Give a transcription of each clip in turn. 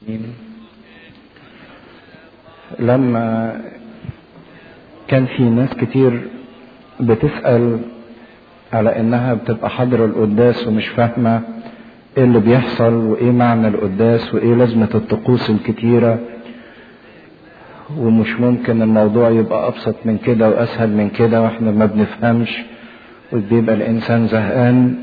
لما كان في ناس كتير بتسأل على انها بتبقى حاضرة القداس ومش فاهمة ايه اللي بيحصل وايه معنى القداس وايه لازمة الطقوس الكتيرة ومش ممكن الموضوع يبقى ابسط من كده واسهل من كده واحنا ما بنفهمش وبيبقى الانسان زهقان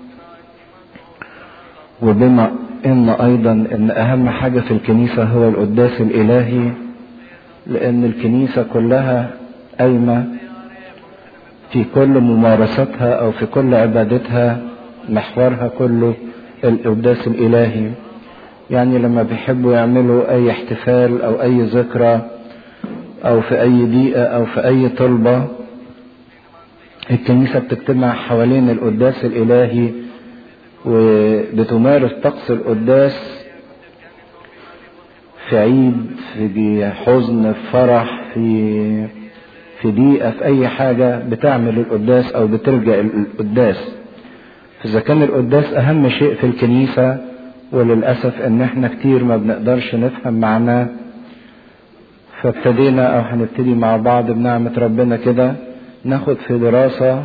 وبما ان ايضا ان اهم حاجة في الكنيسة هو القداس الالهي لان الكنيسة كلها قايمة في كل ممارستها او في كل عبادتها محورها كله القداس الالهي يعني لما بيحبوا يعملوا اي احتفال او اي ذكرى او في اي دقيقة او في اي طلبة الكنيسة بتجتمع حوالين القداس الالهي وبتمارس طقس القداس في عيد في حزن في فرح في في دقيقة في أي حاجة بتعمل القداس أو بتلجأ القداس فإذا كان القداس أهم شيء في الكنيسة وللأسف إن إحنا كتير ما بنقدرش نفهم معناه فابتدينا أو هنبتدي مع بعض بنعمة ربنا كده ناخد في دراسة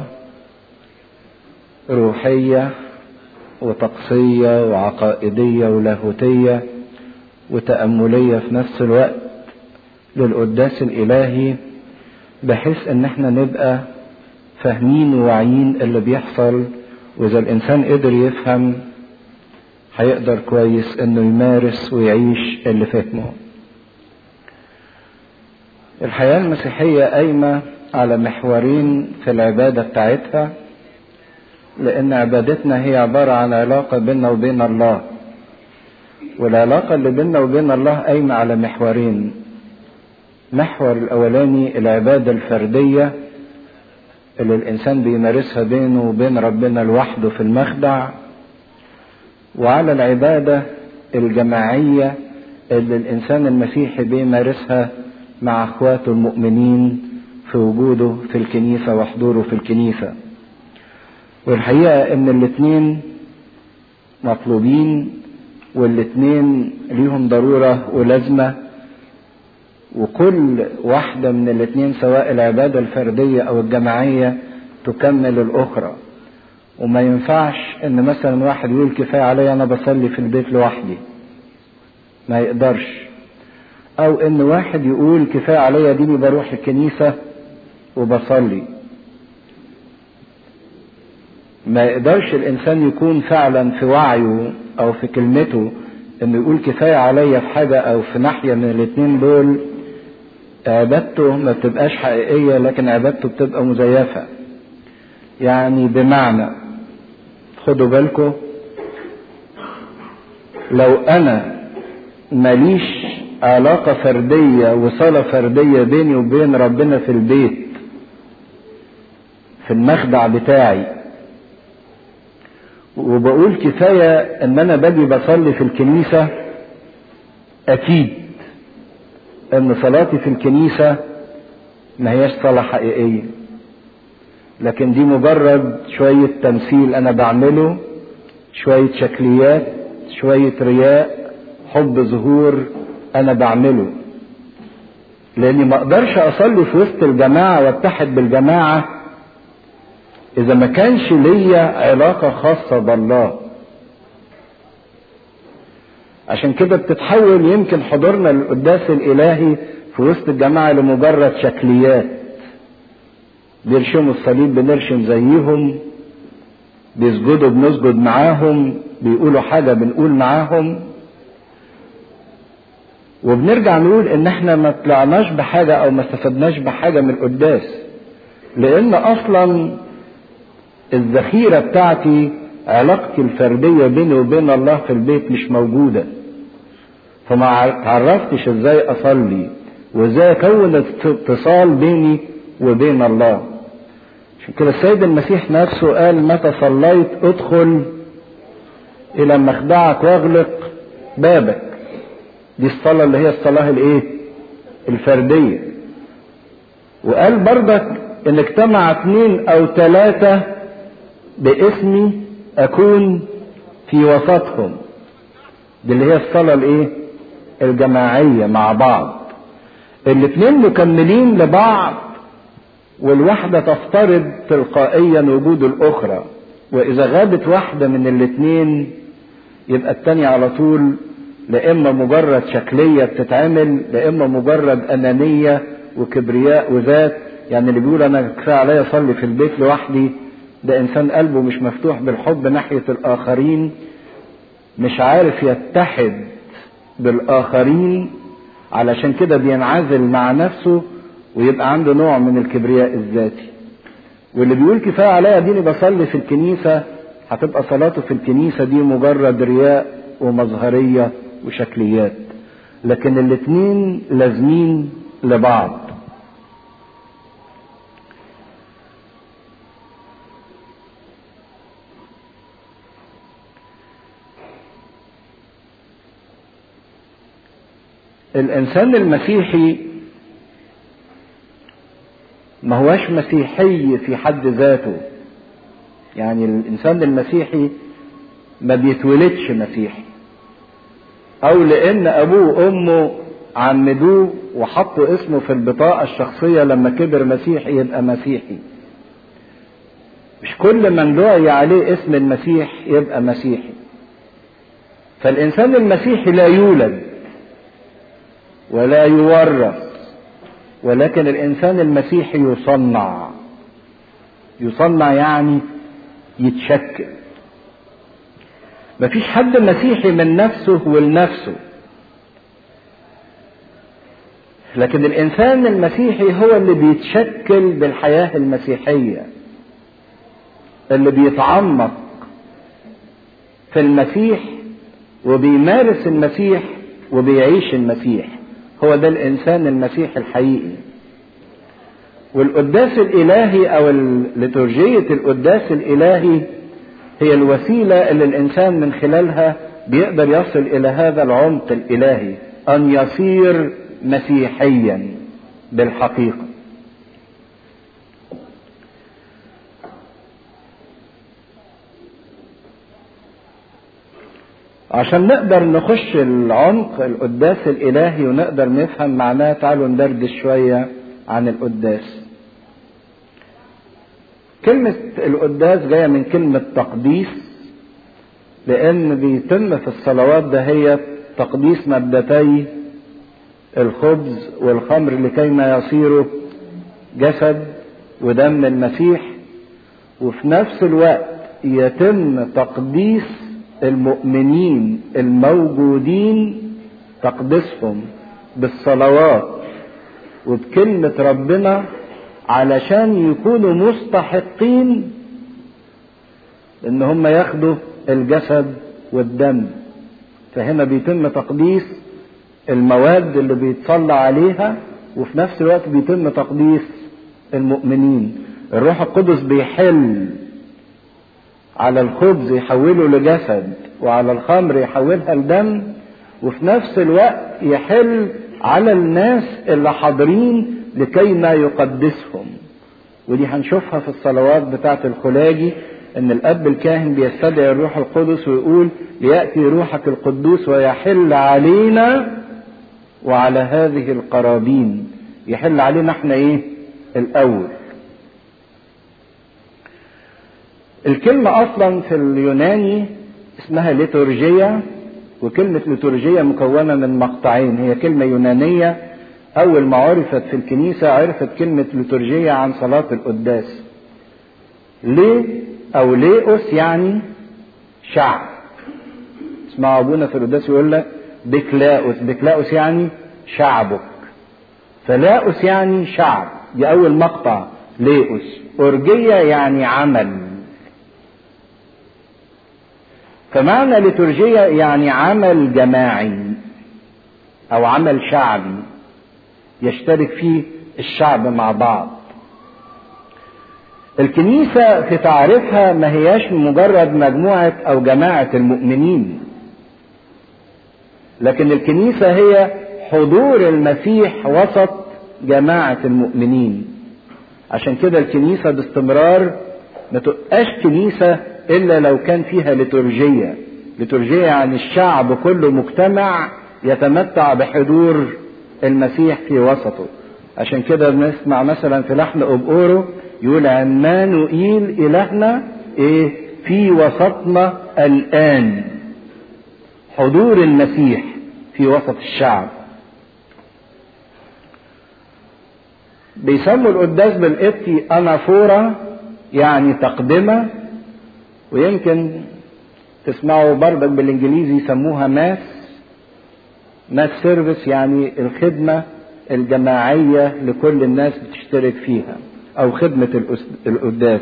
روحية وطقسية وعقائدية ولاهوتية وتأملية في نفس الوقت للقداس الإلهي بحيث ان احنا نبقى فاهمين وواعيين اللي بيحصل واذا الانسان قدر يفهم هيقدر كويس انه يمارس ويعيش اللي فهمه الحياة المسيحية قايمة على محورين في العبادة بتاعتها لان عبادتنا هي عبارة عن علاقة بيننا وبين الله والعلاقة اللي بيننا وبين الله قايمة على محورين محور الاولاني العبادة الفردية اللي الانسان بيمارسها بينه وبين ربنا لوحده في المخدع وعلى العبادة الجماعية اللي الانسان المسيحي بيمارسها مع اخواته المؤمنين في وجوده في الكنيسة وحضوره في الكنيسة والحقيقة ان الاتنين مطلوبين والاتنين ليهم ضرورة ولازمة وكل واحدة من الاثنين سواء العبادة الفردية أو الجماعية تكمل الأخرى وما ينفعش إن مثلا واحد يقول كفاية عليا أنا بصلي في البيت لوحدي ما يقدرش أو إن واحد يقول كفاية عليا ديني بروح الكنيسة وبصلي ما يقدرش الإنسان يكون فعلا في وعيه أو في كلمته إنه يقول كفاية عليا في حاجة أو في ناحية من الاتنين دول عبادته ما بتبقاش حقيقية لكن عبادته بتبقى مزيفة يعني بمعنى خدوا بالكم لو انا ماليش علاقة فردية وصلة فردية بيني وبين ربنا في البيت في المخدع بتاعي وبقول كفاية ان انا باجي بصلي في الكنيسة اكيد ان صلاتي في الكنيسة ما هياش صلاة حقيقية لكن دي مجرد شوية تمثيل انا بعمله شوية شكليات شوية رياء حب ظهور انا بعمله لاني ما اقدرش اصلي في وسط الجماعة واتحد بالجماعة اذا ما كانش ليا علاقة خاصة بالله عشان كده بتتحول يمكن حضورنا للقداس الالهي في وسط الجماعة لمجرد شكليات بيرشموا الصليب بنرشم زيهم بيسجدوا بنسجد معاهم بيقولوا حاجة بنقول معاهم وبنرجع نقول ان احنا ما طلعناش بحاجة او ما استفدناش بحاجة من القداس لان اصلا الذخيرة بتاعتي علاقتي الفردية بيني وبين الله في البيت مش موجودة فما عرفتش ازاي اصلي وازاي اكون اتصال بيني وبين الله عشان كده السيد المسيح نفسه قال متى صليت ادخل الى مخدعك واغلق بابك دي الصلاة اللي هي الصلاة الايه الفردية وقال برضك ان اجتمع اثنين او ثلاثة باسمي اكون في وسطهم دي اللي هي الصلاة الايه الجماعية مع بعض الاتنين مكملين لبعض والواحدة تفترض تلقائيا وجود الأخرى وإذا غابت واحدة من الاتنين يبقى التانية على طول لا إما مجرد شكلية بتتعمل لا إما مجرد أنانية وكبرياء وذات يعني اللي بيقول أنا كفاية عليا أصلي في البيت لوحدي ده إنسان قلبه مش مفتوح بالحب ناحية الآخرين مش عارف يتحد بالآخرين علشان كده بينعزل مع نفسه ويبقى عنده نوع من الكبرياء الذاتي واللي بيقول كفاية عليا ديني بصلي في الكنيسة هتبقى صلاته في الكنيسة دي مجرد رياء ومظهرية وشكليات لكن الاتنين لازمين لبعض الانسان المسيحي ما هوش مسيحي في حد ذاته يعني الانسان المسيحي ما بيتولدش مسيحي او لان ابوه وامه عمدوه وحطوا اسمه في البطاقة الشخصية لما كبر مسيحي يبقى مسيحي مش كل من دعي عليه اسم المسيح يبقى مسيحي فالانسان المسيحي لا يولد ولا يورث ولكن الانسان المسيحي يصنع يصنع يعني يتشكل مفيش حد مسيحي من نفسه ولنفسه لكن الانسان المسيحي هو اللي بيتشكل بالحياه المسيحيه اللي بيتعمق في المسيح وبيمارس المسيح وبيعيش المسيح هو ده الانسان المسيحي الحقيقي والقداس الالهي او لترجيه القداس الالهي هي الوسيله اللي الانسان من خلالها بيقدر يصل الى هذا العمق الالهي ان يصير مسيحيا بالحقيقه عشان نقدر نخش العمق القداس الالهي ونقدر نفهم معناه تعالوا ندردش شويه عن القداس كلمة القداس جاية من كلمة تقديس لأن بيتم في الصلوات ده هي تقديس مادتي الخبز والخمر لكيما يصيروا جسد ودم المسيح وفي نفس الوقت يتم تقديس المؤمنين الموجودين تقديسهم بالصلوات وبكلمة ربنا علشان يكونوا مستحقين ان هم ياخدوا الجسد والدم فهنا بيتم تقديس المواد اللي بيتصلى عليها وفي نفس الوقت بيتم تقديس المؤمنين الروح القدس بيحل على الخبز يحوله لجسد وعلى الخمر يحولها لدم وفي نفس الوقت يحل على الناس اللي حاضرين لكي ما يقدسهم ودي هنشوفها في الصلوات بتاعة الخلاجي ان الاب الكاهن بيستدعي الروح القدس ويقول ليأتي روحك القدوس ويحل علينا وعلى هذه القرابين يحل علينا احنا ايه الاول الكلمة اصلا في اليوناني اسمها ليتورجيا وكلمة ليتورجيا مكونة من مقطعين هي كلمة يونانية أول ما عرفت في الكنيسة عرفت كلمة ليتورجية عن صلاة القداس. ليه أو ليئوس يعني شعب. اسمعوا أبونا في القداس يقول لك بكلاؤس، بكلاؤس يعني شعبك. فلاؤس يعني شعب، دي أول مقطع ليئوس. أورجية يعني عمل. فمعنى ليتورجية يعني عمل جماعي أو عمل شعبي. يشترك فيه الشعب مع بعض الكنيسة في تعريفها ما هياش مجرد مجموعة أو جماعة المؤمنين لكن الكنيسة هي حضور المسيح وسط جماعة المؤمنين عشان كده الكنيسة باستمرار ما تبقاش كنيسة إلا لو كان فيها ليتورجية ليتورجية يعني الشعب كله مجتمع يتمتع بحضور المسيح في وسطه عشان كده بنسمع مثلا في لحن أبقوره يقول عمانوئيل إلهنا إيه في وسطنا الآن حضور المسيح في وسط الشعب بيسموا القداس بالقبطي أنافورا يعني تقدمة ويمكن تسمعوا بردك بالانجليزي يسموها ماس ماس سيرفيس يعني الخدمة الجماعية لكل الناس بتشترك فيها أو خدمة القداس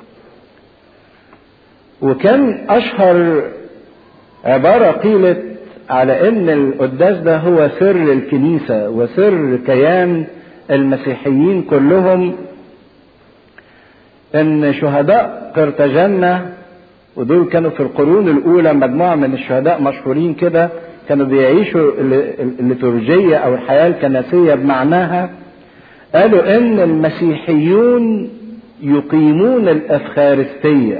وكان أشهر عبارة قيلت على إن القداس ده هو سر الكنيسة وسر كيان المسيحيين كلهم إن شهداء قرطاجنة ودول كانوا في القرون الأولى مجموعة من الشهداء مشهورين كده كانوا بيعيشوا الليتورجية أو الحياة الكنسية بمعناها قالوا إن المسيحيون يقيمون الأفخارستية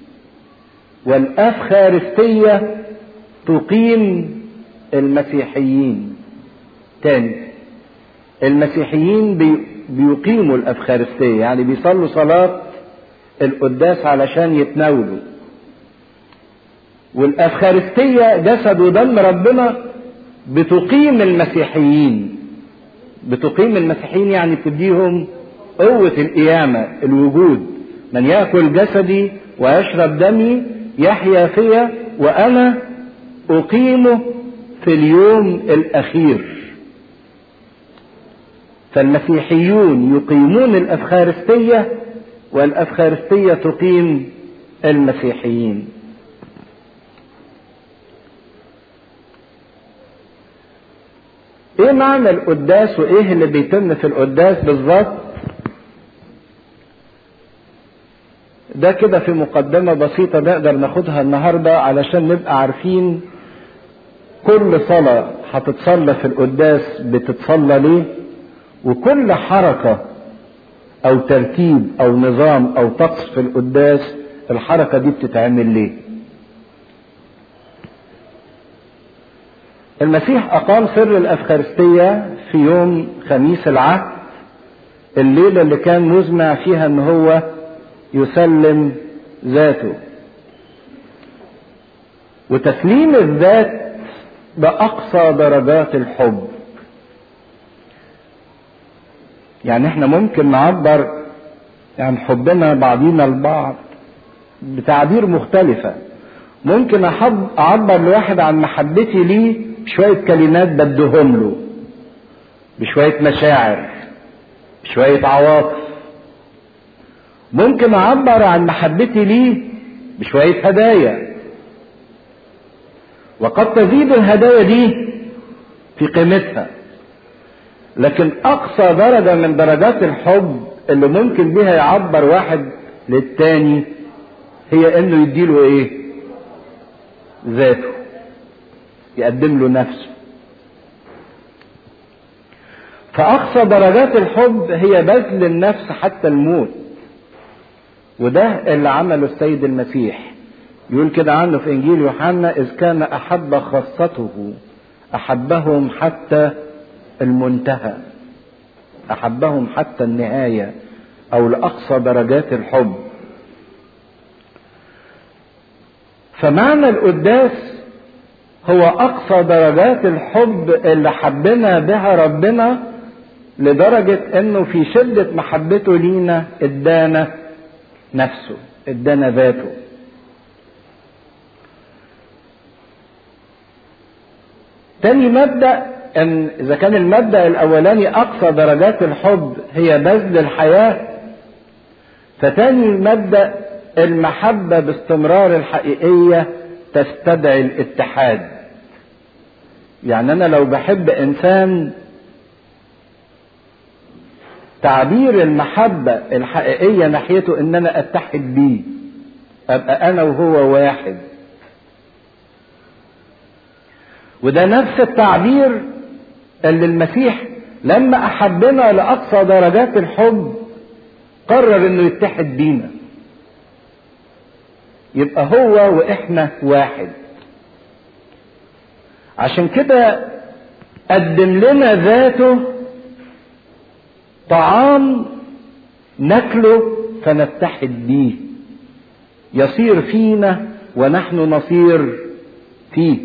والأفخارستية تقيم المسيحيين تاني المسيحيين بي بيقيموا الأفخارستية يعني بيصلوا صلاة القداس علشان يتناولوا والأفخارستية جسد ودم ربنا بتقيم المسيحيين بتقيم المسيحيين يعني بتديهم قوة القيامة الوجود من يأكل جسدي ويشرب دمي يحيا فيا وأنا أقيمه في اليوم الأخير فالمسيحيون يقيمون الأفخارستية والأفخارستية تقيم المسيحيين ايه معنى القداس وايه اللي بيتم في القداس بالظبط ده كده في مقدمة بسيطة نقدر ناخدها النهاردة علشان نبقى عارفين كل صلاة هتتصلى في القداس بتتصلى ليه وكل حركة أو ترتيب أو نظام أو طقس في القداس الحركة دي بتتعمل ليه المسيح أقام سر الأفخارستية في يوم خميس العهد الليلة اللي كان مزمع فيها إن هو يسلم ذاته وتسليم الذات بأقصى درجات الحب يعني احنا ممكن نعبر عن حبنا بعضينا البعض بتعبير مختلفة ممكن أحب أعبر لواحد عن محبتي ليه بشوية كلمات بدهم له بشوية مشاعر بشوية عواطف ممكن أعبر عن محبتي ليه بشوية هدايا وقد تزيد الهدايا دي في قيمتها لكن أقصى درجة من درجات الحب اللي ممكن بها يعبر واحد للتاني هي إنه يديله إيه؟ ذاته يقدم له نفسه فأقصى درجات الحب هي بذل النفس حتى الموت وده اللي عمله السيد المسيح يقول كده عنه في إنجيل يوحنا إذ كان أحب خاصته أحبهم حتى المنتهى أحبهم حتى النهاية أو لأقصى درجات الحب فمعنى القداس هو أقصى درجات الحب اللي حبنا بها ربنا لدرجة إنه في شدة محبته لينا إدانا نفسه إدانا ذاته تاني مبدأ ان اذا كان المبدأ الاولاني اقصى درجات الحب هي بذل الحياة فتاني مبدأ المحبة باستمرار الحقيقية تستدعي الاتحاد يعني انا لو بحب انسان تعبير المحبة الحقيقية ناحيته ان انا اتحد بيه ابقى انا وهو واحد وده نفس التعبير اللي المسيح لما احبنا لاقصى درجات الحب قرر انه يتحد بينا يبقى هو واحنا واحد عشان كده قدم لنا ذاته طعام ناكله فنتحد بيه يصير فينا ونحن نصير فيه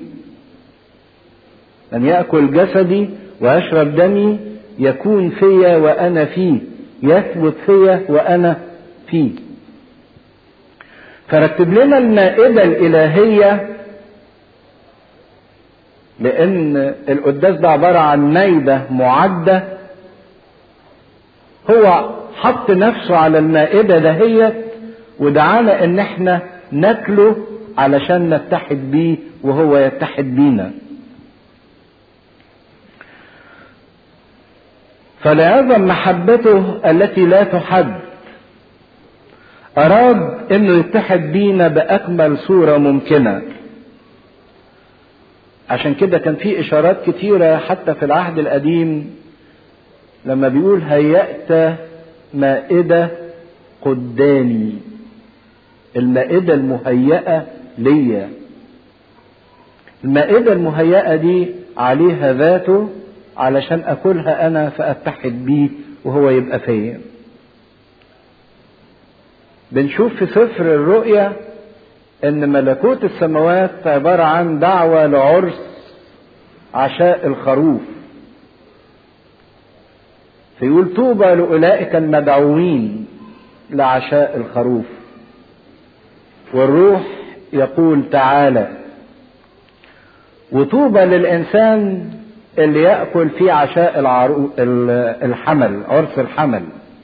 من ياكل جسدي ويشرب دمي يكون فيا وانا فيه يثبت فيا وانا فيه فرتب لنا المائده الالهيه لان القداس ده عباره عن مائده معده هو حط نفسه على المائده دهيت ودعانا ان احنا ناكله علشان نتحد بيه وهو يتحد بينا فلعظم محبته التي لا تحد اراد انه يتحد بينا باكمل صوره ممكنه عشان كده كان في اشارات كتيره حتى في العهد القديم لما بيقول هيأت مائده قدامي المائده المهيئه ليا المائده المهيئه دي عليها ذاته علشان اكلها انا فاتحد بيه وهو يبقى فيا بنشوف في سفر الرؤيا ان ملكوت السماوات عباره عن دعوه لعرس عشاء الخروف فيقول طوبى لاولئك المدعوين لعشاء الخروف والروح يقول تعالى وطوبى للانسان اللي ياكل في عشاء العرو... الحمل عرس الحمل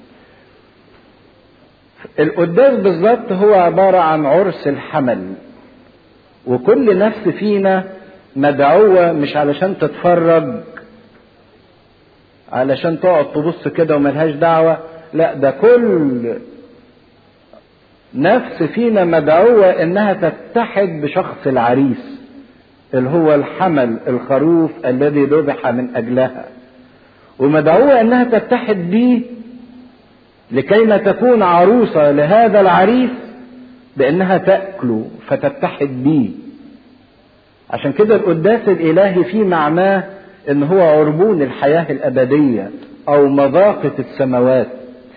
القداس بالظبط هو عباره عن عرس الحمل وكل نفس فينا مدعوه مش علشان تتفرج علشان تقعد تبص كده وملهاش دعوه لا ده كل نفس فينا مدعوه انها تتحد بشخص العريس اللي هو الحمل الخروف الذي ذبح من اجلها ومدعوه انها تتحد به لكيما تكون عروسه لهذا العريس بانها تاكله فتتحد به عشان كده القداس الالهي فيه معناه ان هو عربون الحياه الابديه او مذاقه السماوات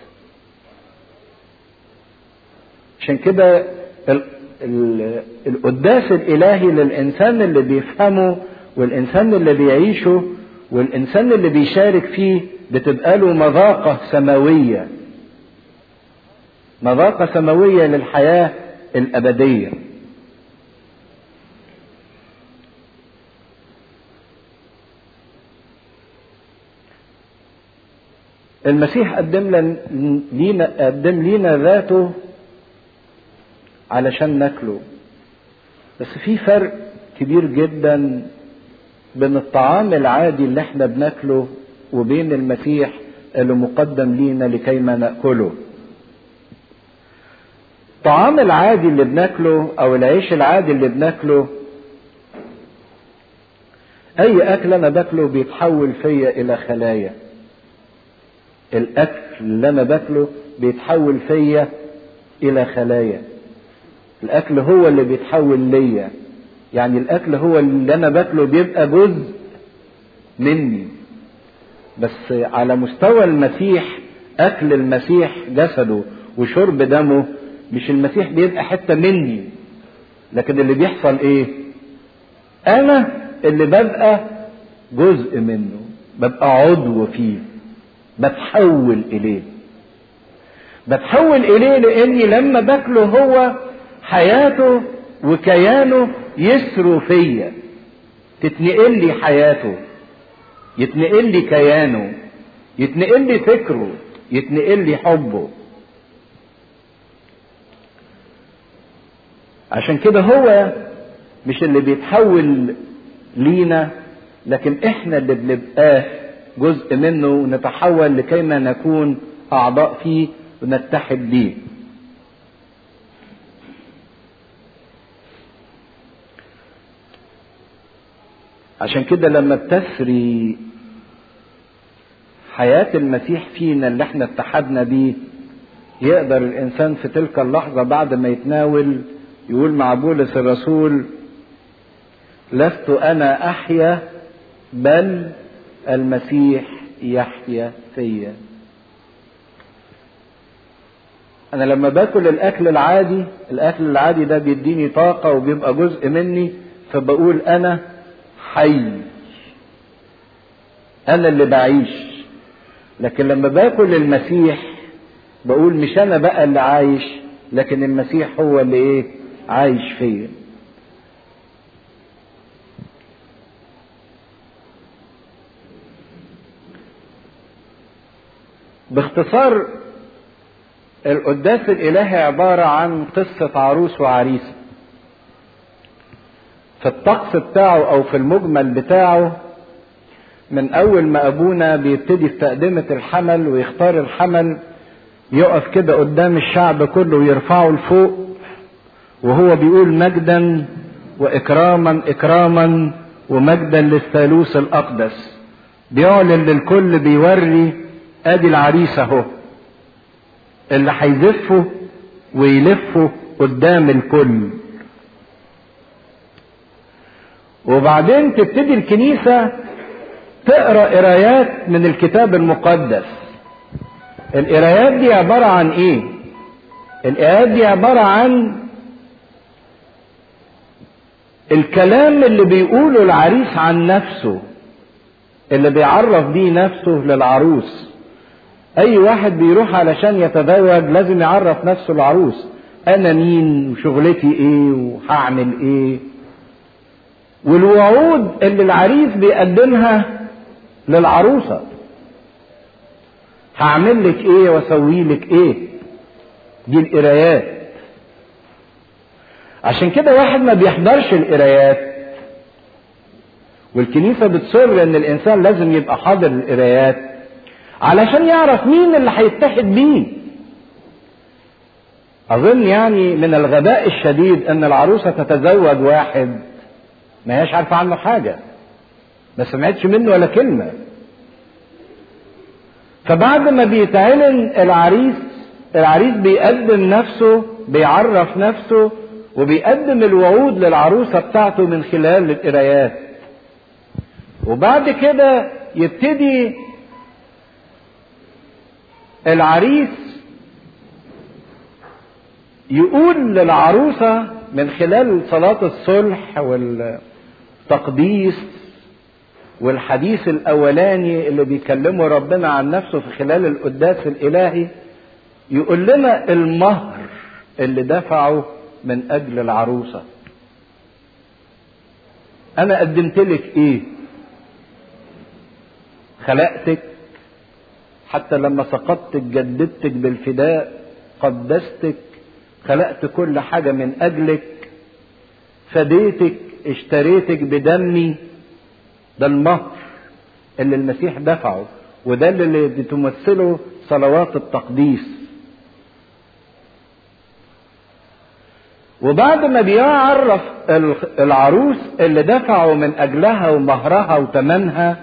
عشان كده القداس الالهي للانسان اللي بيفهمه والانسان اللي بيعيشه والانسان اللي بيشارك فيه بتبقى له مذاقه سماويه مذاقه سماويه للحياه الابديه المسيح قدم لنا قدم لنا ذاته علشان ناكله بس في فرق كبير جدا بين الطعام العادي اللي احنا بناكله وبين المسيح اللي مقدم لينا لكي ما ناكله الطعام العادي اللي بناكله او العيش العادي اللي بناكله اي اكل انا باكله بيتحول فيا الى خلايا الاكل اللي انا باكله بيتحول فيا الى خلايا الاكل هو اللي بيتحول ليا يعني الاكل هو اللي انا باكله بيبقى جزء مني بس على مستوى المسيح اكل المسيح جسده وشرب دمه مش المسيح بيبقى حته مني لكن اللي بيحصل ايه انا اللي ببقى جزء منه ببقى عضو فيه بتحول اليه بتحول اليه لاني لما باكله هو حياته وكيانه يسروا فيا تتنقل لي حياته يتنقل لي كيانه يتنقل لي فكره يتنقل لي حبه عشان كده هو مش اللي بيتحول لينا لكن احنا اللي بنبقاه جزء منه ونتحول لكيما نكون اعضاء فيه ونتحد بيه عشان كده لما بتسري حياة المسيح فينا اللي احنا اتحدنا بيه يقدر الانسان في تلك اللحظة بعد ما يتناول يقول مع بولس الرسول لست انا احيا بل المسيح يحيا فيا انا لما باكل الاكل العادي الاكل العادي ده بيديني طاقة وبيبقى جزء مني فبقول انا حي انا اللي بعيش لكن لما باكل المسيح بقول مش انا بقى اللي عايش لكن المسيح هو اللي ايه عايش فيا باختصار القداس الالهي عبارة عن قصة عروس وعريسة في الطقس بتاعه او في المجمل بتاعه من اول ما ابونا بيبتدي في تقدمة الحمل ويختار الحمل يقف كده قدام الشعب كله ويرفعه لفوق وهو بيقول مجدا واكراما اكراما ومجدا للثالوث الاقدس بيعلن للكل بيوري ادي العريس اهو اللي هيزفه ويلفه قدام الكل وبعدين تبتدي الكنيسة تقرا قرايات من الكتاب المقدس القرايات دي عبارة عن ايه القرايات دي عبارة عن الكلام اللي بيقوله العريس عن نفسه اللي بيعرف بيه نفسه للعروس اي واحد بيروح علشان يتزوج لازم يعرف نفسه العروس انا مين وشغلتي ايه وهعمل ايه والوعود اللي العريس بيقدمها للعروسه هعمل لك ايه واسوي لك ايه دي القرايات عشان كده واحد ما بيحضرش القرايات والكنيسه بتصر ان الانسان لازم يبقى حاضر القرايات علشان يعرف مين اللي هيتحد بيه اظن يعني من الغباء الشديد ان العروسه تتزوج واحد ما هيش عارفه عنه حاجه ما سمعتش منه ولا كلمه فبعد ما بيتعلن العريس العريس بيقدم نفسه بيعرف نفسه وبيقدم الوعود للعروسة بتاعته من خلال القرايات وبعد كده يبتدي العريس يقول للعروسة من خلال صلاة الصلح والتقديس والحديث الاولاني اللي بيكلمه ربنا عن نفسه في خلال القداس الالهي يقول لنا المهر اللي دفعه من اجل العروسه انا قدمت لك ايه خلقتك حتى لما سقطتك جددتك بالفداء قدستك خلقت كل حاجه من اجلك فديتك اشتريتك بدمي ده المهر اللي المسيح دفعه وده اللي بتمثله صلوات التقديس وبعد ما بيعرف العروس اللي دفعوا من اجلها ومهرها وتمنها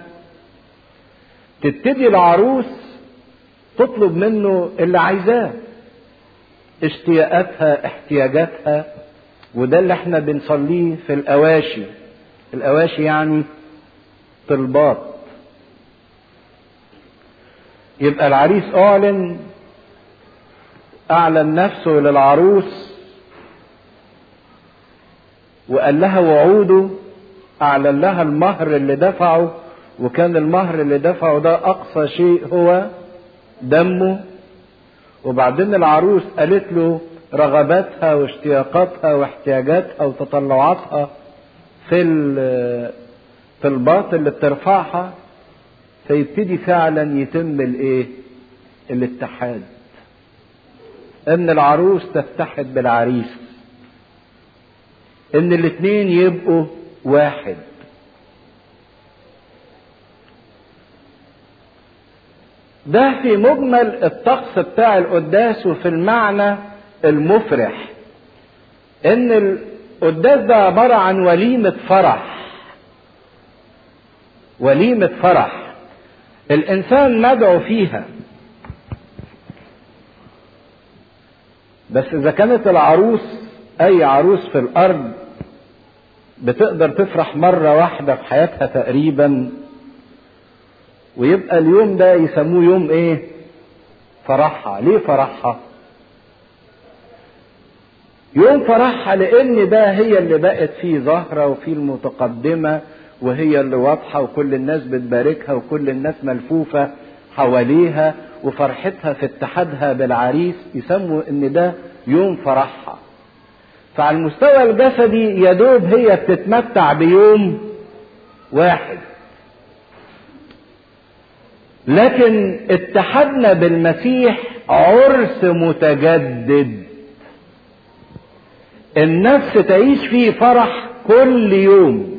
تبتدي العروس تطلب منه اللي عايزاه اشتياقاتها احتياجاتها وده اللي احنا بنصليه في الاواشي الاواشي يعني طلبات يبقى العريس اعلن اعلن نفسه للعروس وقال لها وعوده اعلن لها المهر اللي دفعه وكان المهر اللي دفعه ده اقصى شيء هو دمه وبعدين العروس قالت له رغباتها واشتياقاتها واحتياجاتها وتطلعاتها في الطلبات اللي بترفعها فيبتدي فعلا يتم الايه الاتحاد ان العروس تتحد بالعريس ان الاتنين يبقوا واحد ده في مجمل الطقس بتاع القداس وفي المعنى المفرح ان القداس ده عبارة عن وليمة فرح وليمة فرح الانسان مدعو فيها بس اذا كانت العروس اي عروس في الارض بتقدر تفرح مرة واحدة في حياتها تقريبا ويبقى اليوم ده يسموه يوم ايه فرحها ليه فرحها يوم فرحها لان ده هي اللي بقت فيه ظاهرة وفيه المتقدمة وهي اللي واضحة وكل الناس بتباركها وكل الناس ملفوفة حواليها وفرحتها في اتحادها بالعريس يسموا ان ده يوم فرحها فعلى المستوى الجسدي يدوب هي بتتمتع بيوم واحد لكن اتحدنا بالمسيح عرس متجدد النفس تعيش فيه فرح كل يوم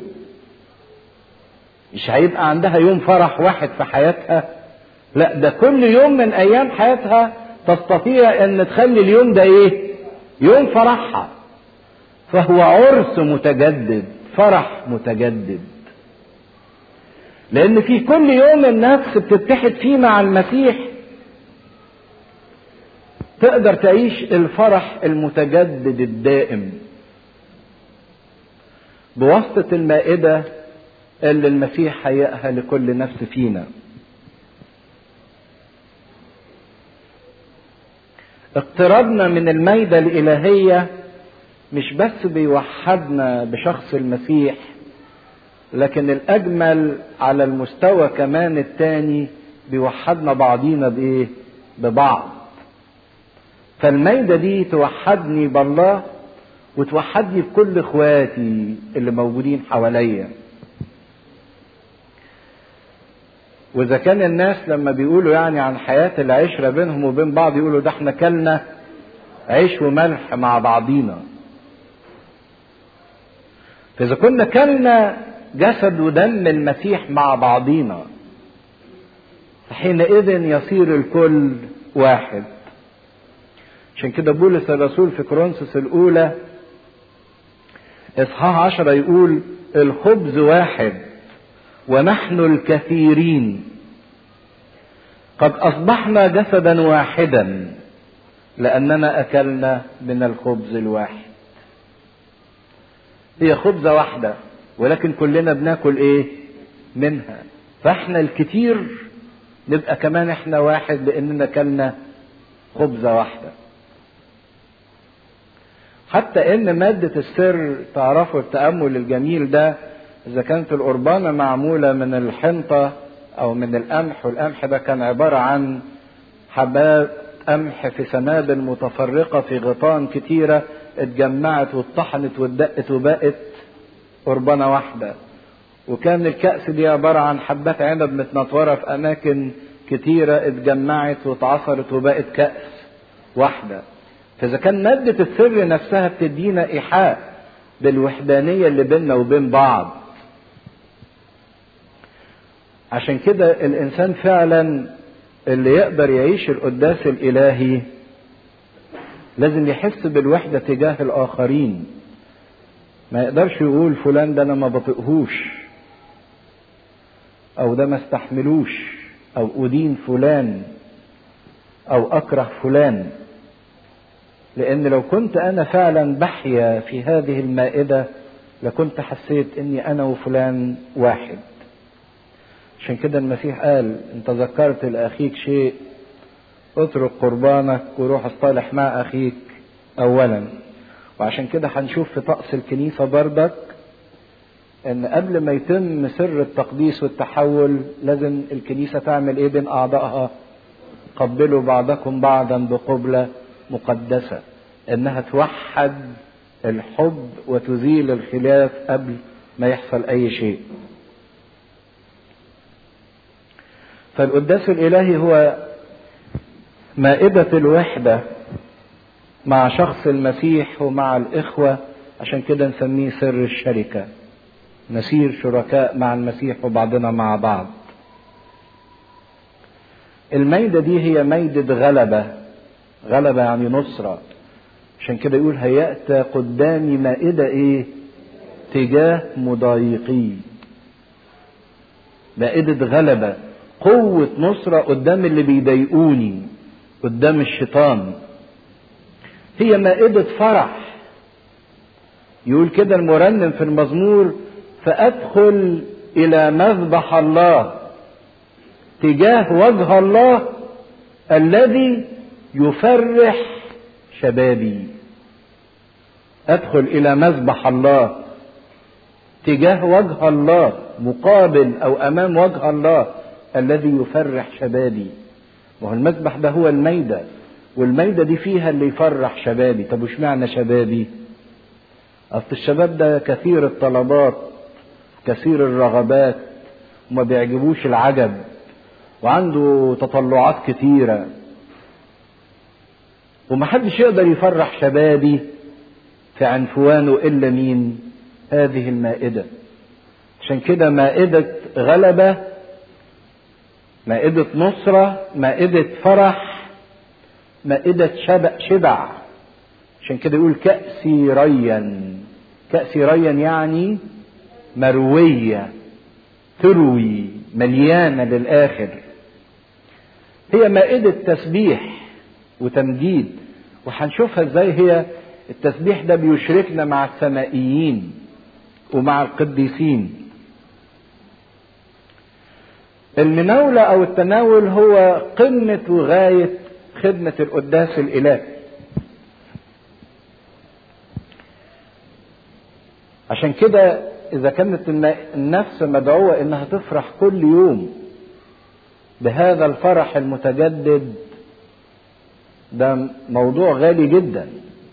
مش هيبقى عندها يوم فرح واحد في حياتها لا ده كل يوم من ايام حياتها تستطيع ان تخلي اليوم ده ايه يوم فرحها فهو عرس متجدد فرح متجدد لان في كل يوم النفس بتتحد فيه مع المسيح تقدر تعيش الفرح المتجدد الدائم بواسطة المائدة اللي المسيح هيئها لكل نفس فينا اقترابنا من الميدة الإلهية مش بس بيوحدنا بشخص المسيح لكن الأجمل على المستوى كمان التاني بيوحدنا بعضينا بإيه؟ ببعض فالميدة دي توحدني بالله وتوحدني بكل اخواتي اللي موجودين حواليا واذا كان الناس لما بيقولوا يعني عن حياة العشرة بينهم وبين بعض يقولوا ده احنا كلنا عيش وملح مع بعضينا فاذا كنا كلنا جسد ودم المسيح مع بعضينا فحينئذ يصير الكل واحد عشان كده بولس الرسول في كورنثوس الأولى إصحاح عشرة يقول الخبز واحد ونحن الكثيرين قد أصبحنا جسدا واحدا لأننا أكلنا من الخبز الواحد هي خبزة واحدة ولكن كلنا بناكل إيه منها فإحنا الكتير نبقى كمان إحنا واحد لأننا كلنا خبزة واحدة حتى ان مادة السر تعرفوا التأمل الجميل ده اذا كانت القربانة معمولة من الحنطة او من القمح والقمح ده كان عبارة عن حبات قمح في سنابل متفرقة في غطان كتيرة اتجمعت واتطحنت واتدقت وبقت قربانة واحدة وكان الكأس دي عبارة عن حبات عنب متنطورة في أماكن كتيرة اتجمعت واتعصرت وبقت كأس واحدة فإذا كان مادة السر نفسها بتدينا إيحاء بالوحدانية اللي بيننا وبين بعض عشان كده الإنسان فعلا اللي يقدر يعيش القداس الإلهي لازم يحس بالوحدة تجاه الآخرين ما يقدرش يقول فلان ده أنا ما بطيقهوش أو ده ما استحملوش أو أدين فلان أو أكره فلان لأن لو كنت أنا فعلا بحيا في هذه المائدة لكنت حسيت إني أنا وفلان واحد عشان كده المسيح قال إن تذكرت لأخيك شيء اترك قربانك وروح اصطلح مع أخيك أولا وعشان كده هنشوف في طقس الكنيسة بردك إن قبل ما يتم سر التقديس والتحول لازم الكنيسة تعمل إيه بين أعضائها قبلوا بعضكم بعضا بقبلة مقدسة انها توحد الحب وتزيل الخلاف قبل ما يحصل اي شيء فالقداس الالهي هو مائدة الوحدة مع شخص المسيح ومع الاخوة عشان كده نسميه سر الشركة نسير شركاء مع المسيح وبعضنا مع بعض الميدة دي هي ميدة غلبة غلبة يعني نصرة عشان كده يقول هيأت قدامي مائدة ايه تجاه مضايقي مائدة غلبة قوة نصرة قدام اللي بيضايقوني قدام الشيطان هي مائدة فرح يقول كده المرنم في المزمور فأدخل إلى مذبح الله تجاه وجه الله الذي يفرح شبابي ادخل الى مذبح الله تجاه وجه الله مقابل او امام وجه الله الذي يفرح شبابي وهو المذبح ده هو الميدة والميدة دي فيها اللي يفرح شبابي طب وش معنى شبابي اصل الشباب ده كثير الطلبات كثير الرغبات وما بيعجبوش العجب وعنده تطلعات كتيرة ومحدش يقدر يفرح شبابي في عنفوانه إلا مين هذه المائدة عشان كده مائدة غلبة مائدة نصرة مائدة فرح مائدة شبع, شبع عشان كده يقول كأسي ريا كأسي ريا يعني مروية تروي مليانة للآخر هي مائدة تسبيح وتمجيد وهنشوفها ازاي هي التسبيح ده بيشركنا مع السمائيين ومع القديسين المناولة أو التناول هو قمة وغاية خدمة القداس الإلهي عشان كده إذا كانت النفس مدعوة إنها تفرح كل يوم بهذا الفرح المتجدد ده موضوع غالي جدا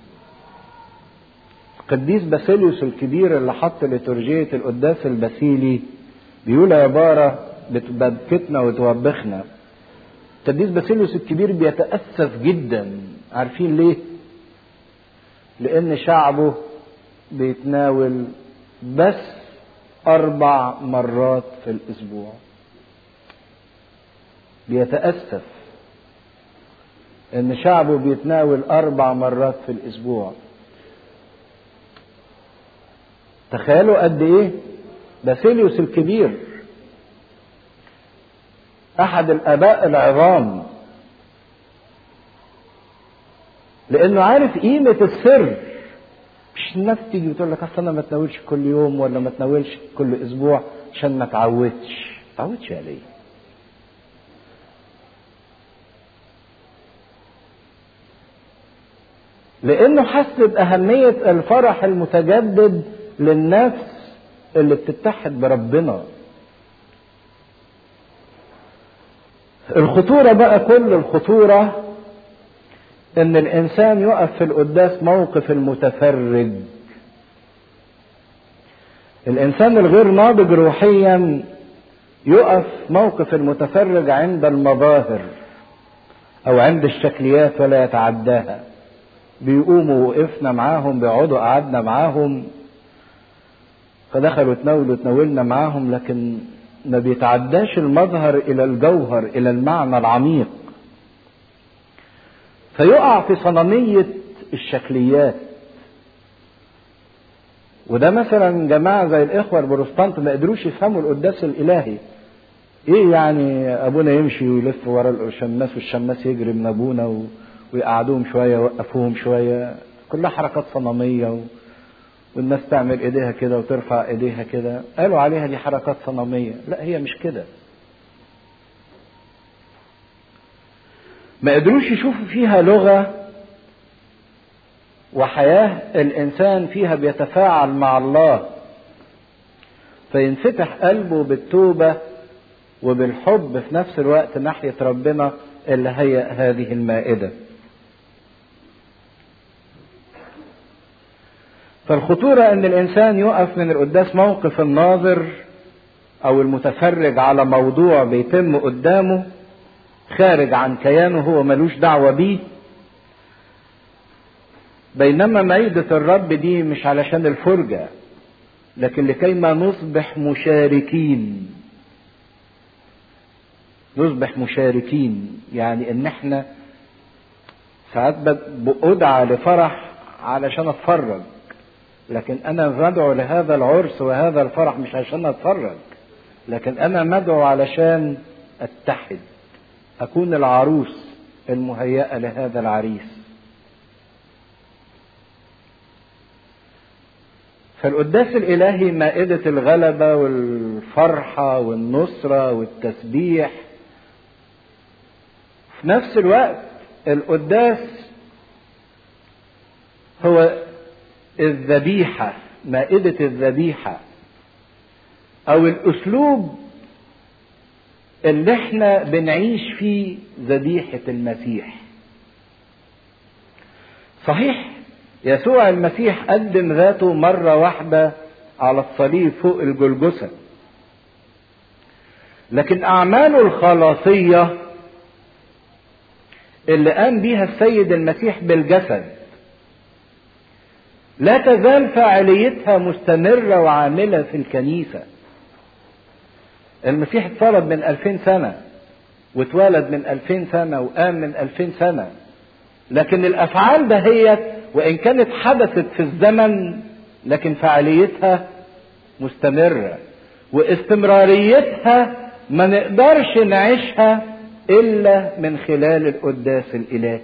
القديس باسيليوس الكبير اللي حط لترجية القداس الباسيلي بيقول عبارة بتبكتنا وتوبخنا القديس باسيليوس الكبير بيتأسف جدا عارفين ليه؟ لأن شعبه بيتناول بس أربع مرات في الأسبوع بيتأسف إن شعبه بيتناول أربع مرات في الأسبوع تخيلوا قد إيه باسيليوس الكبير أحد الآباء العظام لأنه عارف قيمة السر مش الناس تيجي وتقول لك اصل انا ما اتناولش كل يوم ولا ما اتناولش كل اسبوع عشان ما اتعودش ما اتعودش عليه لانه حس باهميه الفرح المتجدد للنفس اللي بتتحد بربنا الخطوره بقى كل الخطوره ان الانسان يقف في القداس موقف المتفرج الانسان الغير ناضج روحيا يقف موقف المتفرج عند المظاهر او عند الشكليات ولا يتعداها بيقوموا وقفنا معاهم بيقعدوا قعدنا معاهم فدخلوا تناولوا تناولنا معاهم لكن ما بيتعداش المظهر الى الجوهر الى المعنى العميق فيقع في صنمية الشكليات وده مثلا جماعة زي الإخوة البروتستانت ما قدروش يفهموا القداس الإلهي إيه يعني أبونا يمشي ويلف ورا الشماس والشماس يجري من أبونا و... ويقعدوهم شوية ويوقفوهم شوية كلها حركات صنمية و... والناس تعمل ايديها كده وترفع ايديها كده قالوا عليها دي حركات صنمية لا هي مش كده ما قدروش يشوفوا فيها لغة وحياة الإنسان فيها بيتفاعل مع الله فينفتح قلبه بالتوبة وبالحب في نفس الوقت ناحية ربنا اللي هي هذه المائدة فالخطورة ان الانسان يقف من القداس موقف الناظر او المتفرج على موضوع بيتم قدامه خارج عن كيانه هو ملوش دعوة بيه بينما مائدة الرب دي مش علشان الفرجة لكن لكي ما نصبح مشاركين نصبح مشاركين يعني ان احنا ساعات بأدعى لفرح علشان اتفرج لكن انا مدعو لهذا العرس وهذا الفرح مش عشان اتفرج لكن انا مدعو علشان اتحد اكون العروس المهيئه لهذا العريس فالقداس الالهي مائده الغلبه والفرحه والنصره والتسبيح في نفس الوقت القداس هو الذبيحة مائدة الذبيحة أو الأسلوب اللي احنا بنعيش فيه ذبيحة المسيح صحيح يسوع المسيح قدم ذاته مرة واحدة على الصليب فوق الجلجسة لكن أعماله الخلاصية اللي قام بيها السيد المسيح بالجسد لا تزال فاعليتها مستمرة وعاملة في الكنيسة المسيح اتولد من ألفين سنة واتولد من ألفين سنة وقام من ألفين سنة لكن الأفعال دهيت وإن كانت حدثت في الزمن لكن فعاليتها مستمرة واستمراريتها ما نقدرش نعيشها إلا من خلال القداس الإلهي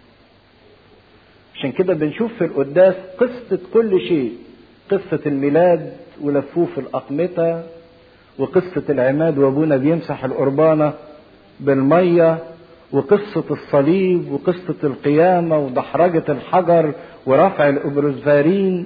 عشان كده بنشوف في القداس قصة كل شيء قصة الميلاد ولفوف الأقمطة وقصة العماد وابونا بيمسح القربانة بالمية وقصة الصليب وقصة القيامة ودحرجة الحجر ورفع الأبروزفارين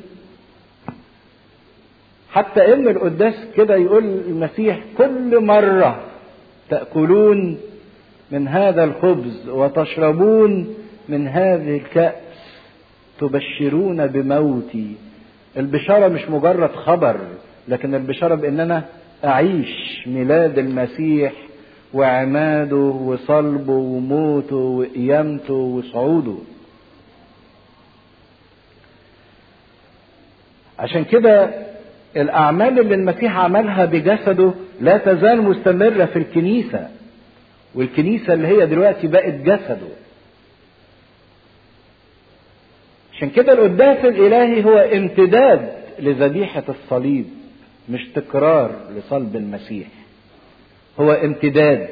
حتى إن القداس كده يقول المسيح كل مرة تأكلون من هذا الخبز وتشربون من هذه الكأس تبشرون بموتي البشارة مش مجرد خبر لكن البشارة بأن أنا أعيش ميلاد المسيح وعماده وصلبه وموته وقيامته وصعوده عشان كده الأعمال اللي المسيح عملها بجسده لا تزال مستمرة في الكنيسة والكنيسة اللي هي دلوقتي بقت جسده عشان كده القداس الإلهي هو امتداد لذبيحة الصليب مش تكرار لصلب المسيح هو امتداد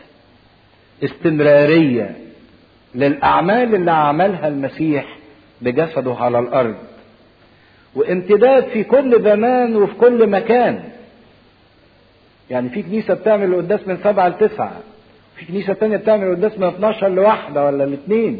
استمرارية للأعمال اللي عملها المسيح بجسده على الأرض وامتداد في كل زمان وفي كل مكان يعني في كنيسة بتعمل القداس من سبعة لتسعة في كنيسة تانية بتعمل القداس من 12 لواحدة ولا الاثنين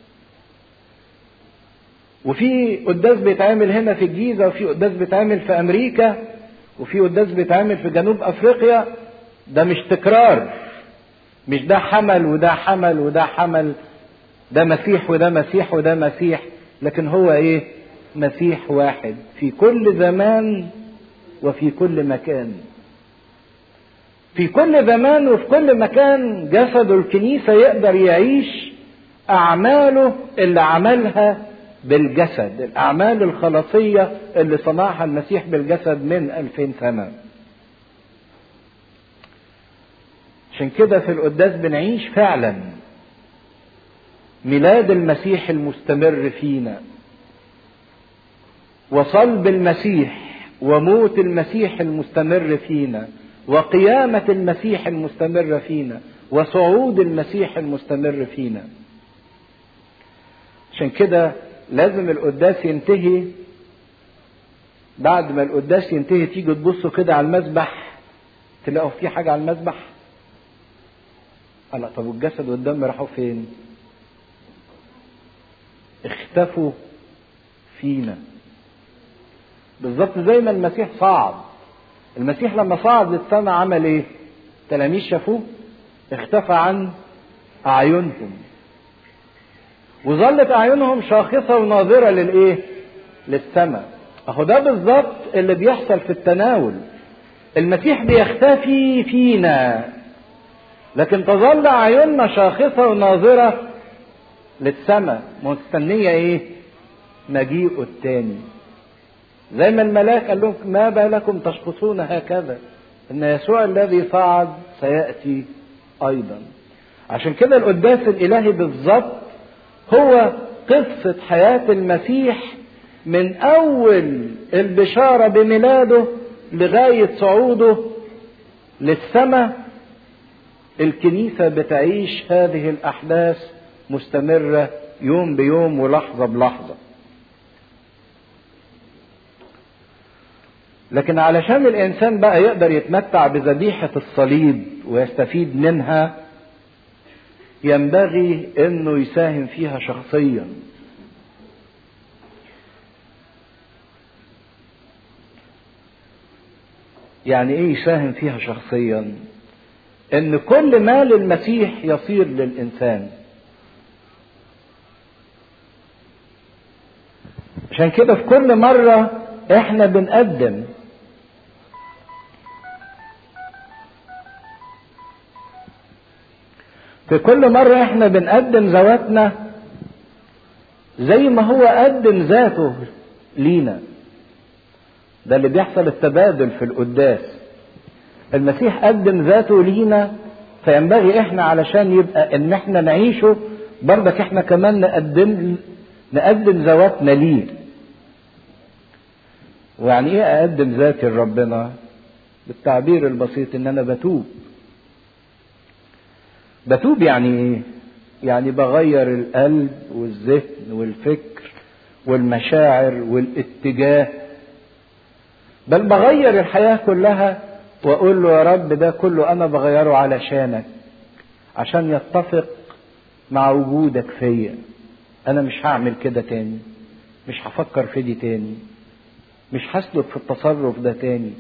وفي قداس بيتعمل هنا في الجيزة وفي قداس بيتعمل في أمريكا وفي قداس بيتعمل في جنوب أفريقيا ده مش تكرار مش ده حمل وده حمل وده حمل ده مسيح وده مسيح وده مسيح لكن هو ايه مسيح واحد في كل زمان وفي كل مكان في كل زمان وفي كل مكان جسد الكنيسة يقدر يعيش أعماله اللي عملها بالجسد الأعمال الخلاصية اللي صنعها المسيح بالجسد من ألفين سنة عشان كده في القداس بنعيش فعلا ميلاد المسيح المستمر فينا وصلب المسيح وموت المسيح المستمر فينا وقيامة المسيح المستمرة فينا وصعود المسيح المستمر فينا عشان كده لازم القداس ينتهي بعد ما القداس ينتهي تيجي تبصوا كده على المذبح تلاقوا في حاجة على المذبح لا طب والجسد والدم راحوا فين اختفوا فينا بالظبط زي ما المسيح صعد المسيح لما صعد للسماء عمل ايه تلاميذ شافوه اختفى عن اعينهم وظلت اعينهم شاخصه وناظره للايه للسماء اهو ده بالظبط اللي بيحصل في التناول المسيح بيختفي فينا لكن تظل اعيننا شاخصه وناظره للسماء مستنيه ايه مجيئه التاني زي ما الملاك قال لهم ما بالكم تشخصون هكذا ان يسوع الذي صعد سياتي ايضا عشان كده القداس الالهي بالظبط هو قصه حياه المسيح من اول البشاره بميلاده لغايه صعوده للسماء الكنيسه بتعيش هذه الاحداث مستمره يوم بيوم ولحظه بلحظه لكن علشان الانسان بقى يقدر يتمتع بذبيحه الصليب ويستفيد منها ينبغي انه يساهم فيها شخصيا يعني ايه يساهم فيها شخصيا ان كل ما للمسيح يصير للانسان عشان كده في كل مرة احنا بنقدم في كل مرة احنا بنقدم ذواتنا زي ما هو قدم ذاته لينا ده اللي بيحصل التبادل في القداس المسيح قدم ذاته لينا فينبغي احنا علشان يبقى ان احنا نعيشه برضك احنا كمان نقدم نقدم ذواتنا ليه ويعني ايه اقدم ذاتي لربنا بالتعبير البسيط ان انا بتوب بتوب يعني ايه يعني بغير القلب والذهن والفكر والمشاعر والاتجاه بل بغير الحياة كلها واقول له يا رب ده كله انا بغيره علشانك عشان يتفق مع وجودك فيا انا مش هعمل كده تاني مش هفكر في دي تاني مش هسلك في التصرف ده تاني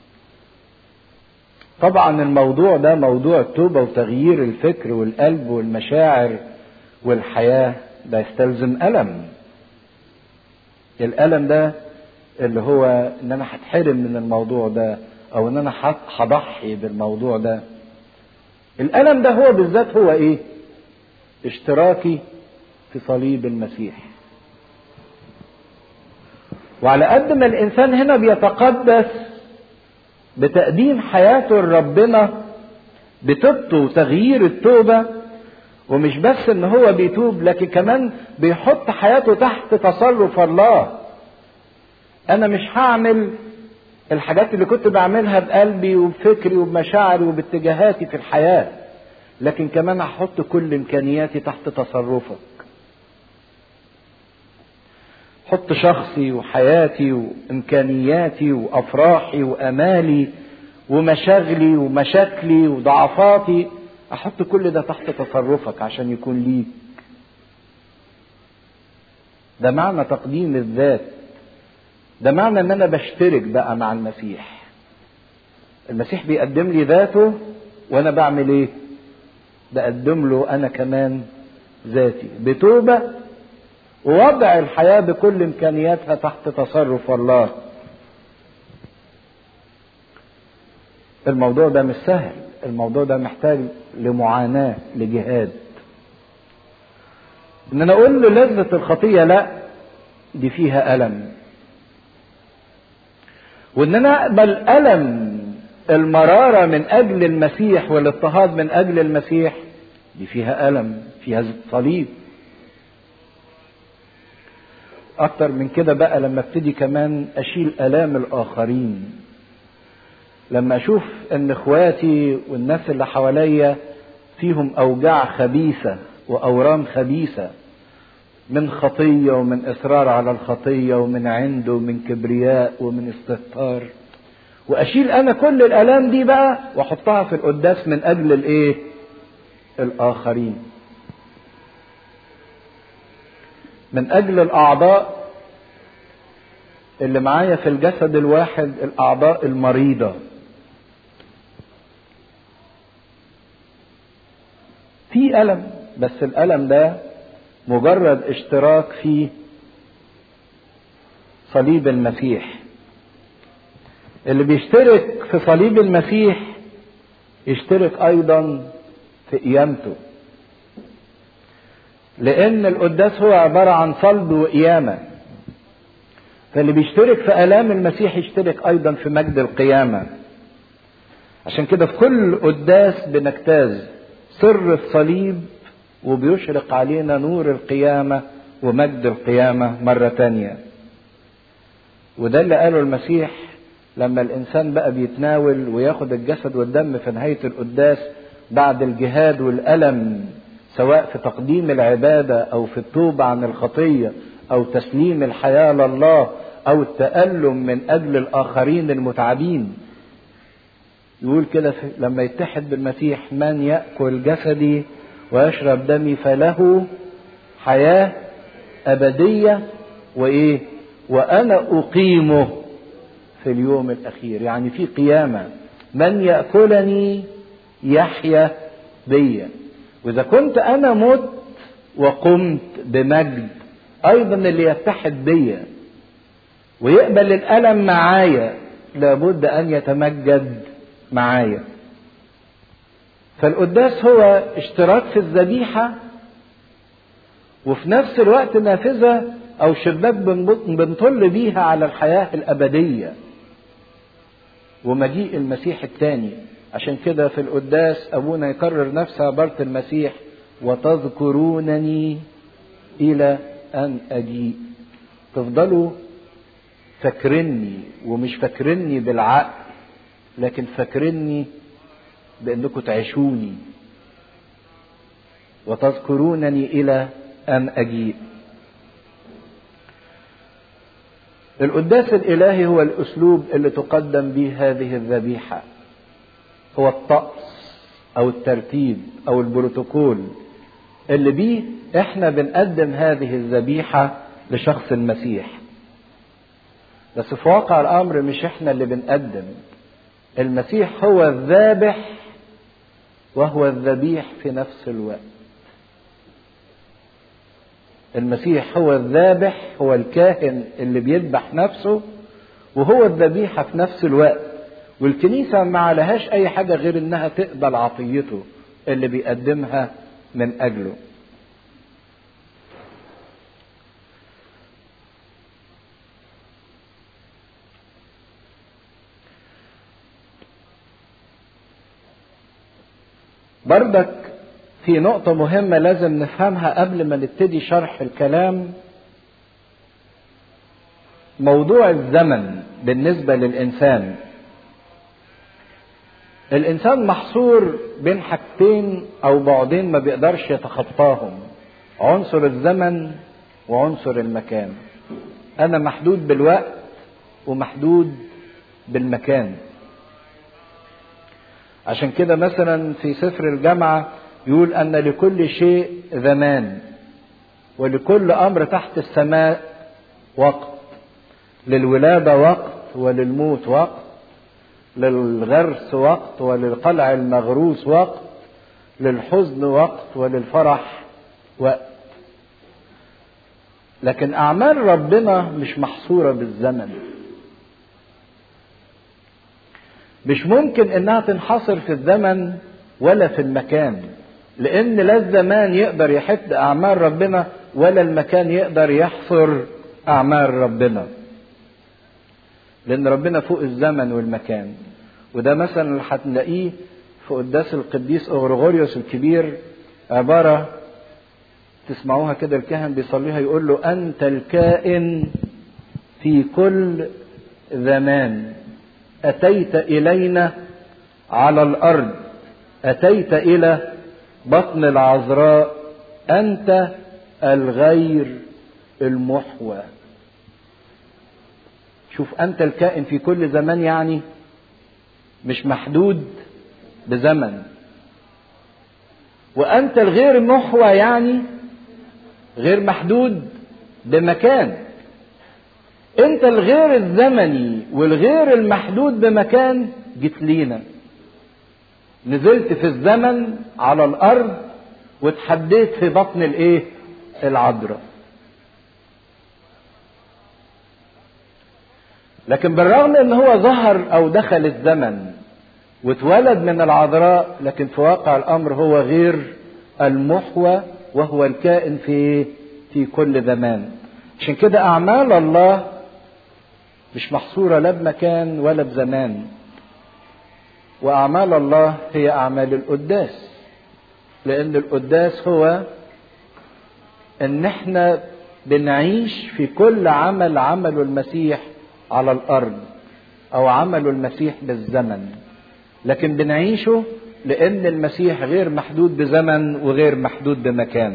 طبعا الموضوع ده موضوع التوبة وتغيير الفكر والقلب والمشاعر والحياة ده يستلزم ألم الألم ده اللي هو ان انا هتحرم من الموضوع ده او ان انا هضحي بالموضوع ده الألم ده هو بالذات هو ايه اشتراكي في صليب المسيح وعلى قد ما الانسان هنا بيتقدس بتقديم حياته لربنا بتوبته وتغيير التوبة ومش بس ان هو بيتوب لكن كمان بيحط حياته تحت تصرف الله انا مش هعمل الحاجات اللي كنت بعملها بقلبي وبفكري وبمشاعري وباتجاهاتي في الحياة لكن كمان هحط كل امكانياتي تحت تصرفك حط شخصي وحياتي وامكانياتي وافراحي وامالي ومشاغلي ومشاكلي وضعفاتي احط كل ده تحت تصرفك عشان يكون ليك ده معنى تقديم الذات ده معنى ان انا بشترك بقى مع المسيح المسيح بيقدم لي ذاته وانا بعمل ايه بقدم له انا كمان ذاتي بتوبه ووضع الحياة بكل إمكانياتها تحت تصرف الله الموضوع ده مش سهل الموضوع ده محتاج لمعاناة لجهاد ان انا اقول له لذة الخطية لا دي فيها ألم وان انا اقبل ألم المرارة من اجل المسيح والاضطهاد من اجل المسيح دي فيها ألم فيها صليب اكتر من كده بقى لما ابتدي كمان اشيل الام الاخرين لما اشوف ان اخواتي والناس اللي حواليا فيهم اوجاع خبيثه واورام خبيثه من خطيه ومن اصرار على الخطيه ومن عند ومن كبرياء ومن استهتار واشيل انا كل الالام دي بقى واحطها في القداس من اجل الايه الاخرين من اجل الاعضاء اللي معايا في الجسد الواحد الاعضاء المريضه في الم بس الالم ده مجرد اشتراك في صليب المسيح اللي بيشترك في صليب المسيح يشترك ايضا في قيامته لان القداس هو عباره عن صلب وقيامه فاللي بيشترك في الام المسيح يشترك ايضا في مجد القيامه عشان كده في كل قداس بنجتاز سر الصليب وبيشرق علينا نور القيامه ومجد القيامه مره تانيه وده اللي قاله المسيح لما الانسان بقى بيتناول وياخد الجسد والدم في نهايه القداس بعد الجهاد والالم سواء في تقديم العباده او في التوبه عن الخطيه او تسليم الحياه لله او التالم من اجل الاخرين المتعبين يقول كده لما يتحد بالمسيح من ياكل جسدي ويشرب دمي فله حياة أبدية وإيه وأنا أقيمه في اليوم الأخير يعني في قيامة من يأكلني يحيا بيا وإذا كنت أنا مت وقمت بمجد أيضا اللي يتحد بيا ويقبل الألم معايا لابد أن يتمجد معايا فالقداس هو اشتراك في الذبيحة وفي نفس الوقت نافذة أو شباك بنطل بيها على الحياة الأبدية ومجيء المسيح الثاني عشان كده في القداس أبونا يكرر نفس عبارة المسيح وتذكرونني إلى أن أجيء تفضلوا فاكرني ومش فاكرني بالعقل لكن فاكرني بأنكم تعيشوني وتذكرونني إلى أن أجيء القداس الإلهي هو الأسلوب اللي تقدم به هذه الذبيحة هو الطقس أو الترتيب أو البروتوكول اللي بيه احنا بنقدم هذه الذبيحة لشخص المسيح بس في واقع الأمر مش احنا اللي بنقدم المسيح هو الذابح وهو الذبيح في نفس الوقت المسيح هو الذابح هو الكاهن اللي بيذبح نفسه وهو الذبيحة في نفس الوقت والكنيسة ما عليهاش أي حاجة غير إنها تقبل عطيته اللي بيقدمها من أجله بردك في نقطة مهمة لازم نفهمها قبل ما نبتدي شرح الكلام موضوع الزمن بالنسبة للإنسان الإنسان محصور بين حاجتين أو بعدين ما بيقدرش يتخطاهم عنصر الزمن وعنصر المكان أنا محدود بالوقت ومحدود بالمكان عشان كده مثلا في سفر الجامعة يقول أن لكل شيء زمان ولكل أمر تحت السماء وقت للولادة وقت وللموت وقت للغرس وقت وللقلع المغروس وقت للحزن وقت وللفرح وقت لكن أعمال ربنا مش محصورة بالزمن مش ممكن انها تنحصر في الزمن ولا في المكان لان لا الزمان يقدر يحد اعمال ربنا ولا المكان يقدر يحصر اعمال ربنا لان ربنا فوق الزمن والمكان وده مثلا اللي هتلاقيه في قداس القديس اغريغوريوس الكبير عباره تسمعوها كده الكاهن بيصليها يقول له انت الكائن في كل زمان اتيت الينا على الارض اتيت الى بطن العذراء انت الغير المحوى شوف انت الكائن في كل زمان يعني مش محدود بزمن وانت الغير محوى يعني غير محدود بمكان انت الغير الزمني والغير المحدود بمكان جيت لينا نزلت في الزمن على الارض واتحديت في بطن الايه العذراء لكن بالرغم ان هو ظهر او دخل الزمن واتولد من العذراء لكن في واقع الامر هو غير المحوى وهو الكائن في في كل زمان عشان كده اعمال الله مش محصوره لا بمكان ولا بزمان واعمال الله هي اعمال القداس لان القداس هو ان احنا بنعيش في كل عمل عمله المسيح على الارض او عمله المسيح بالزمن لكن بنعيشه لان المسيح غير محدود بزمن وغير محدود بمكان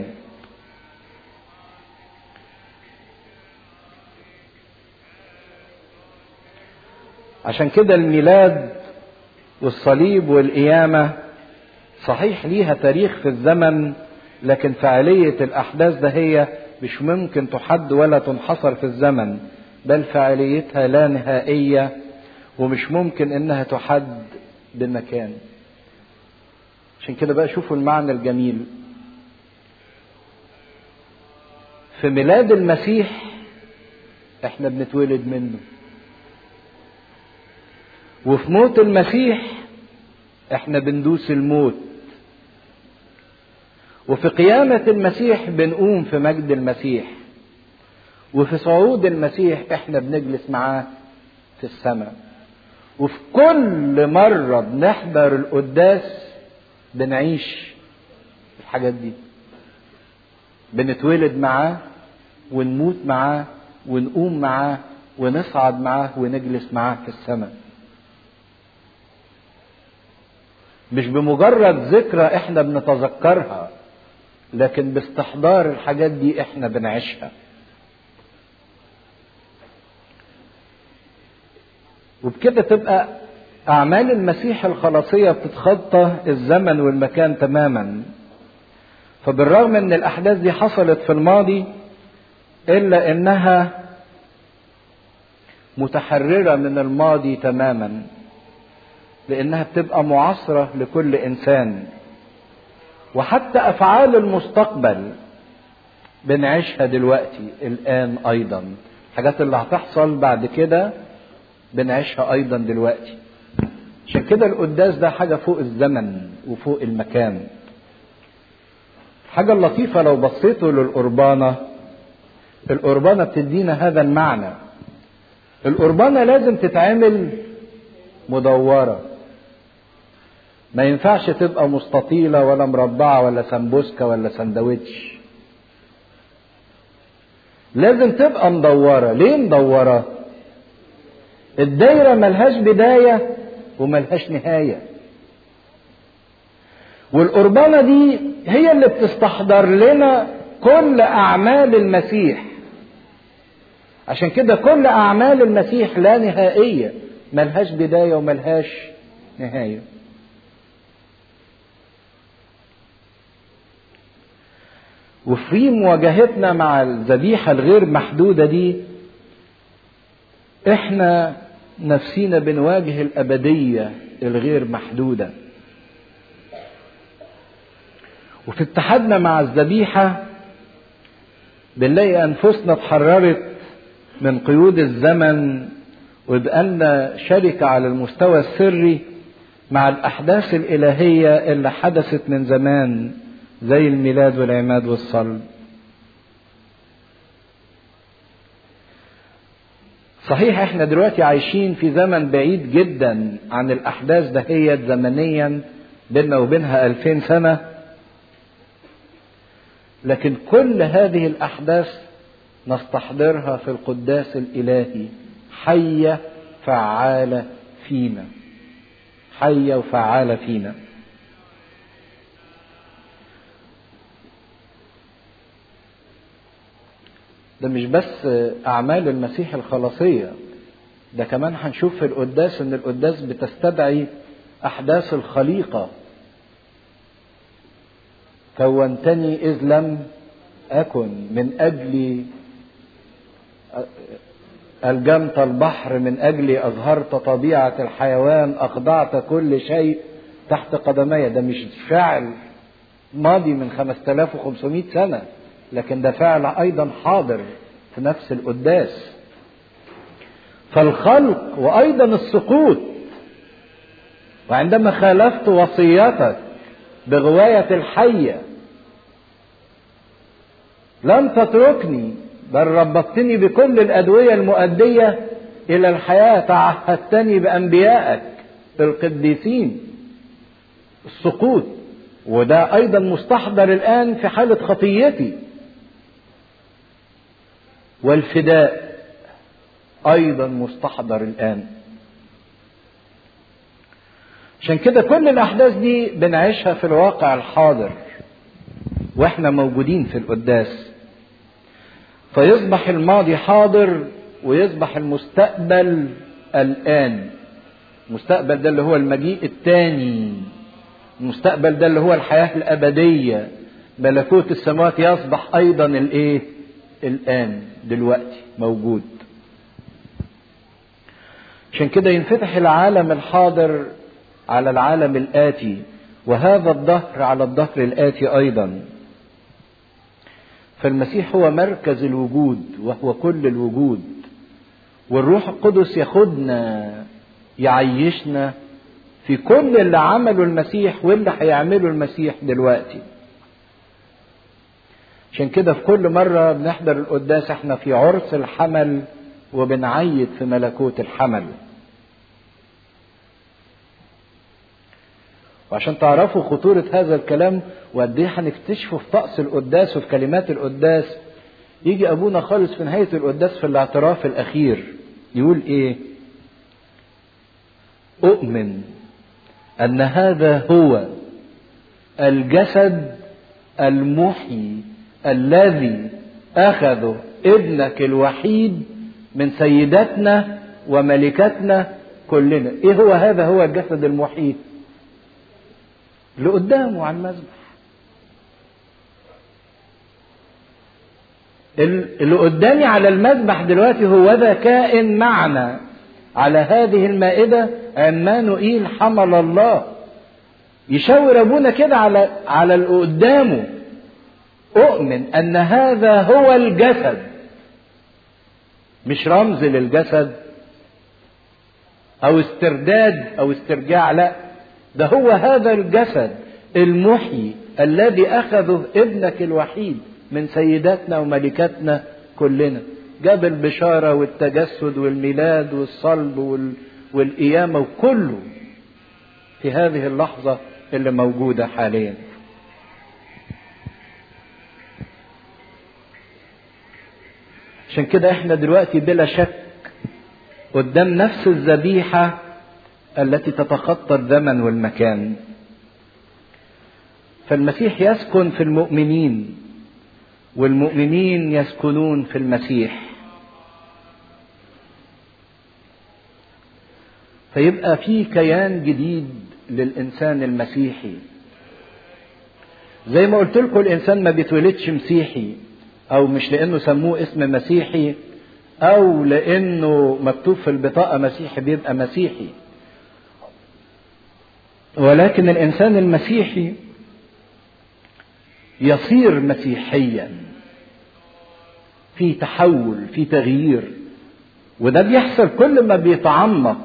عشان كده الميلاد والصليب والقيامة صحيح ليها تاريخ في الزمن لكن فعالية الأحداث ده هي مش ممكن تحد ولا تنحصر في الزمن بل فعاليتها لا نهائية ومش ممكن إنها تحد بمكان عشان كده بقى شوفوا المعنى الجميل في ميلاد المسيح احنا بنتولد منه وفي موت المسيح احنا بندوس الموت وفي قيامة المسيح بنقوم في مجد المسيح وفي صعود المسيح احنا بنجلس معاه في السماء وفي كل مرة بنحضر القداس بنعيش الحاجات دي بنتولد معاه ونموت معاه ونقوم معاه ونصعد معاه ونجلس معاه في السماء مش بمجرد ذكرى احنا بنتذكرها لكن باستحضار الحاجات دي احنا بنعيشها وبكده تبقى اعمال المسيح الخلاصيه بتتخطى الزمن والمكان تماما فبالرغم ان الاحداث دي حصلت في الماضي الا انها متحرره من الماضي تماما لانها بتبقى معاصره لكل انسان وحتى افعال المستقبل بنعيشها دلوقتي الان ايضا الحاجات اللي هتحصل بعد كده بنعيشها ايضا دلوقتي عشان كده القداس ده حاجه فوق الزمن وفوق المكان الحاجه اللطيفه لو بصيتوا للقربانه القربانه بتدينا هذا المعنى القربانه لازم تتعمل مدوره ما ينفعش تبقى مستطيلة ولا مربعة ولا سمبوسكة ولا سندوتش لازم تبقى مدورة ليه مدورة الدايرة ملهاش بداية وملهاش نهاية والقربانة دي هي اللي بتستحضر لنا كل أعمال المسيح عشان كده كل أعمال المسيح لا نهائية ملهاش بداية وملهاش نهاية وفي مواجهتنا مع الذبيحة الغير محدودة دي احنا نفسينا بنواجه الأبدية الغير محدودة وفي اتحادنا مع الذبيحة بنلاقي أنفسنا اتحررت من قيود الزمن وبقالنا شركة على المستوى السري مع الأحداث الإلهية اللي حدثت من زمان زي الميلاد والعماد والصلب صحيح احنا دلوقتي عايشين في زمن بعيد جدا عن الاحداث دهيت زمنيا بيننا وبينها الفين سنة لكن كل هذه الاحداث نستحضرها في القداس الالهي حية فعالة فينا حية وفعالة فينا ده مش بس أعمال المسيح الخلاصية ده كمان هنشوف في القداس إن القداس بتستدعي أحداث الخليقة كونتني إذ لم أكن من أجل ألجمت البحر من أجلي أظهرت طبيعة الحيوان أخضعت كل شيء تحت قدمي ده مش فعل ماضي من 5500 سنة لكن ده فعل ايضا حاضر في نفس القداس فالخلق وايضا السقوط وعندما خالفت وصيتك بغواية الحية لم تتركني بل ربطتني بكل الأدوية المؤدية إلى الحياة تعهدتني بأنبيائك القديسين السقوط وده أيضا مستحضر الآن في حالة خطيتي والفداء ايضا مستحضر الان عشان كده كل الاحداث دي بنعيشها في الواقع الحاضر واحنا موجودين في القداس فيصبح الماضي حاضر ويصبح المستقبل الان المستقبل ده اللي هو المجيء الثاني المستقبل ده اللي هو الحياه الابديه ملكوت السماوات يصبح ايضا الايه الان دلوقتي موجود عشان كده ينفتح العالم الحاضر على العالم الاتي وهذا الظهر على الظهر الاتي ايضا فالمسيح هو مركز الوجود وهو كل الوجود والروح القدس ياخدنا يعيشنا في كل اللي عمله المسيح واللي هيعمله المسيح دلوقتي عشان كده في كل مرة بنحضر القداس احنا في عرس الحمل وبنعيد في ملكوت الحمل وعشان تعرفوا خطورة هذا الكلام وقد ايه هنكتشفه في طقس القداس وفي كلمات القداس يجي ابونا خالص في نهاية القداس في الاعتراف الاخير يقول ايه اؤمن ان هذا هو الجسد المحيي الذي اخذه ابنك الوحيد من سيدتنا وملكتنا كلنا ايه هو هذا هو الجسد المحيي اللي قدامه على المذبح اللي قدامي على المذبح دلوقتي هو ذا كائن معنا على هذه المائدة عمانوئيل حمل الله يشاور ابونا كده على على اللي قدامه اؤمن ان هذا هو الجسد مش رمز للجسد او استرداد او استرجاع لا ده هو هذا الجسد المحيي الذي اخذه ابنك الوحيد من سيداتنا وملكاتنا كلنا جاب البشارة والتجسد والميلاد والصلب وال... والقيامة وكله في هذه اللحظة اللي موجودة حاليا عشان كده احنا دلوقتي بلا شك قدام نفس الذبيحة التي تتخطى الزمن والمكان فالمسيح يسكن في المؤمنين والمؤمنين يسكنون في المسيح فيبقى في كيان جديد للانسان المسيحي زي ما قلت لكم الانسان ما بيتولدش مسيحي او مش لانه سموه اسم مسيحي او لانه مكتوب في البطاقه مسيحي بيبقى مسيحي ولكن الانسان المسيحي يصير مسيحيا في تحول في تغيير وده بيحصل كل ما بيتعمق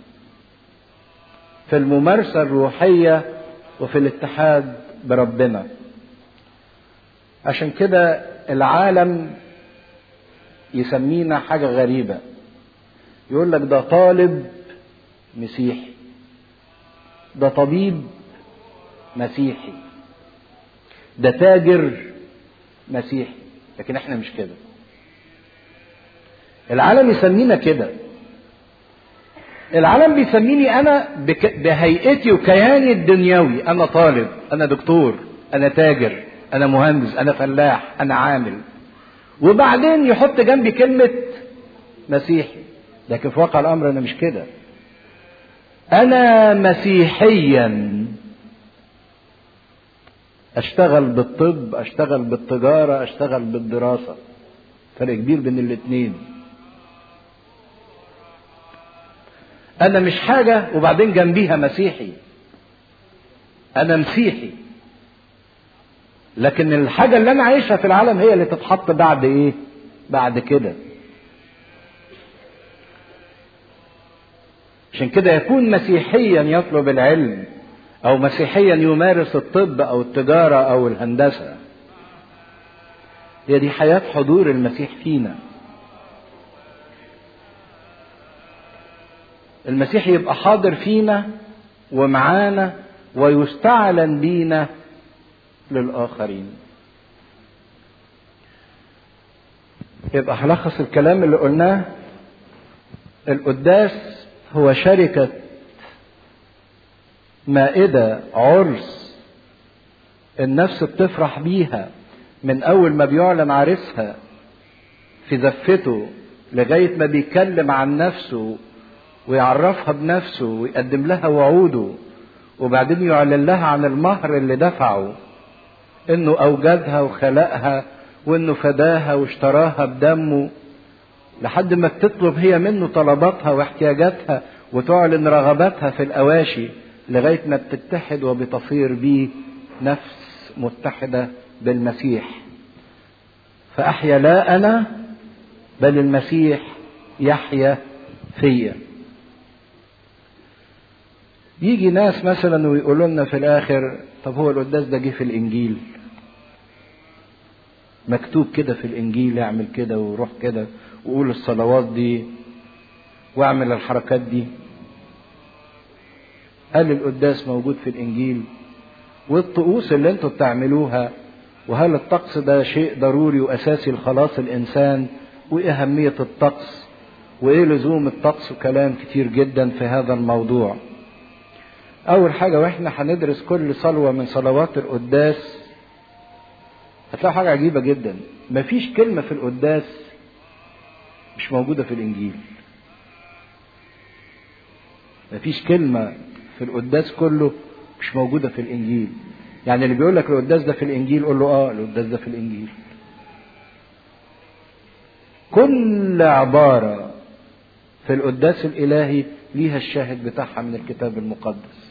في الممارسه الروحيه وفي الاتحاد بربنا عشان كده العالم يسمينا حاجه غريبه يقول لك ده طالب مسيحي ده طبيب مسيحي ده تاجر مسيحي لكن احنا مش كده العالم يسمينا كده العالم بيسميني انا بك... بهيئتي وكياني الدنيوي انا طالب انا دكتور انا تاجر انا مهندس انا فلاح انا عامل وبعدين يحط جنبي كلمة مسيحي لكن في واقع الامر انا مش كده انا مسيحيا اشتغل بالطب اشتغل بالتجارة اشتغل بالدراسة فرق كبير بين الاتنين انا مش حاجة وبعدين جنبيها مسيحي انا مسيحي لكن الحاجة اللي انا عايشها في العالم هي اللي تتحط بعد ايه بعد كده عشان كده يكون مسيحيا يطلب العلم او مسيحيا يمارس الطب او التجاره او الهندسه هي دي حياه حضور المسيح فينا المسيح يبقى حاضر فينا ومعانا ويستعلن بينا للاخرين يبقى هلخص الكلام اللي قلناه القداس هو شركه مائدة عرس النفس بتفرح بيها من أول ما بيعلن عرسها في زفته لغاية ما بيتكلم عن نفسه ويعرفها بنفسه ويقدم لها وعوده وبعدين يعلن لها عن المهر اللي دفعه انه اوجدها وخلقها وانه فداها واشتراها بدمه لحد ما بتطلب هي منه طلباتها واحتياجاتها وتعلن رغباتها في الاواشي لغايه ما بتتحد وبتصير بيه نفس متحده بالمسيح فاحيا لا انا بل المسيح يحيا فيا يجي ناس مثلا ويقولوا لنا في الاخر طب هو القداس ده جه في الانجيل مكتوب كده في الانجيل اعمل كده وروح كده وقول الصلوات دي واعمل الحركات دي هل القداس موجود في الانجيل والطقوس اللي انتوا بتعملوها وهل الطقس ده شيء ضروري واساسي لخلاص الانسان وايه اهميه الطقس وايه لزوم الطقس وكلام كتير جدا في هذا الموضوع اول حاجه واحنا هندرس كل صلوه من صلوات القداس هتلاقوا حاجه عجيبه جدا مفيش كلمه في القداس مش موجوده في الانجيل مفيش كلمه في القداس كله مش موجوده في الانجيل يعني اللي بيقول لك القداس ده في الانجيل قول له اه القداس ده في الانجيل كل عباره في القداس الالهي ليها الشاهد بتاعها من الكتاب المقدس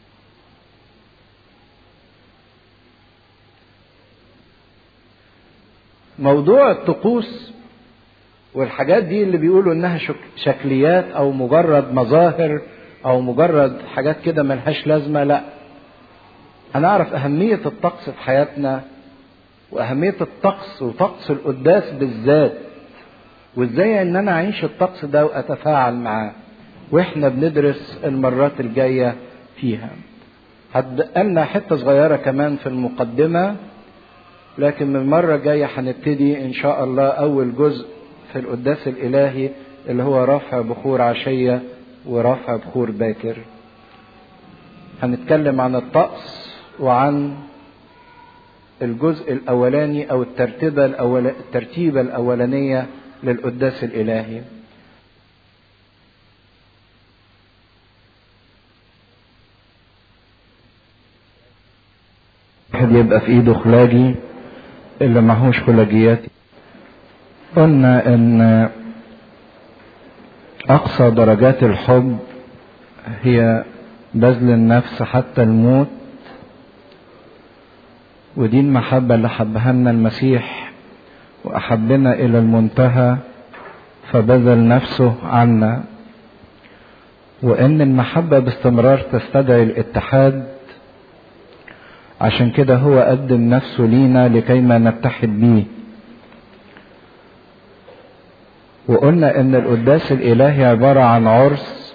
موضوع الطقوس والحاجات دي اللي بيقولوا انها شكليات او مجرد مظاهر او مجرد حاجات كده ملهاش لازمه لا انا اعرف اهميه الطقس في حياتنا واهميه الطقس وطقس القداس بالذات وازاي ان انا اعيش الطقس ده واتفاعل معاه واحنا بندرس المرات الجايه فيها هتبقى حته صغيره كمان في المقدمه لكن من المره الجايه هنبتدي ان شاء الله اول جزء في القداس الالهي اللي هو رفع بخور عشيه ورفع بخور باكر هنتكلم عن الطقس وعن الجزء الاولاني او الترتيبه الأول... الترتيبه الاولانيه للقداس الالهي واحد يبقى في ايده خلاجي اللي معهوش خلاجيات قلنا ان اقصى درجات الحب هي بذل النفس حتى الموت ودي المحبة اللي حبها لنا المسيح وأحبنا إلى المنتهى فبذل نفسه عنا وإن المحبة باستمرار تستدعي الاتحاد عشان كده هو قدم نفسه لينا لكيما نتحد بيه وقلنا ان القداس الالهي عبارة عن عرس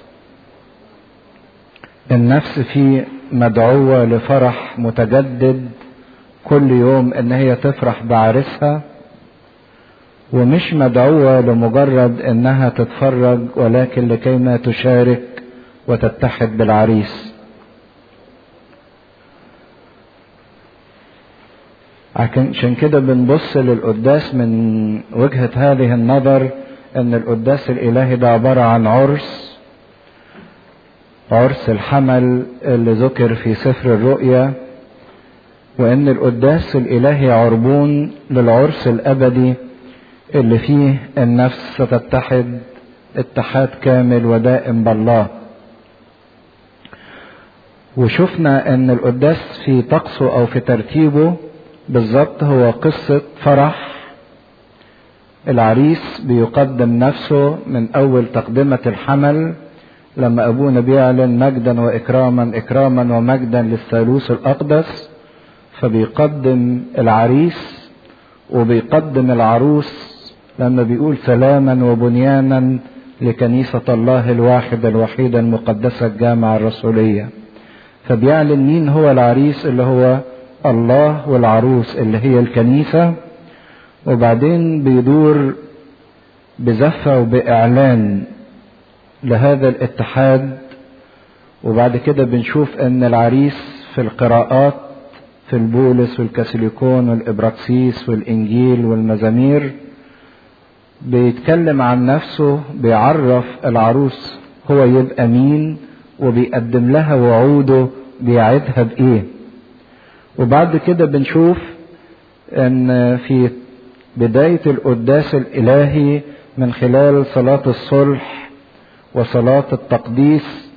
النفس فيه مدعوة لفرح متجدد كل يوم ان هي تفرح بعرسها ومش مدعوة لمجرد انها تتفرج ولكن لكيما تشارك وتتحد بالعريس عشان كده بنبص للقداس من وجهة هذه النظر ان القداس الالهي ده عبارة عن عرس عرس الحمل اللي ذكر في سفر الرؤيا وان القداس الالهي عربون للعرس الابدي اللي فيه النفس ستتحد اتحاد كامل ودائم بالله وشفنا ان القداس في طقسه او في ترتيبه بالظبط هو قصة فرح العريس بيقدم نفسه من اول تقدمة الحمل لما ابونا بيعلن مجدا واكراما اكراما ومجدا للثالوث الاقدس فبيقدم العريس وبيقدم العروس لما بيقول سلاما وبنيانا لكنيسة الله الواحدة الوحيدة المقدسة الجامعة الرسولية فبيعلن مين هو العريس اللي هو الله والعروس اللي هي الكنيسة وبعدين بيدور بزفة وبإعلان لهذا الاتحاد وبعد كده بنشوف ان العريس في القراءات في البولس والكاثوليكون والإبراكسيس والإنجيل والمزامير بيتكلم عن نفسه بيعرف العروس هو يبقى مين وبيقدم لها وعوده بيعدها بإيه وبعد كده بنشوف ان في بداية القداس الالهي من خلال صلاة الصلح وصلاة التقديس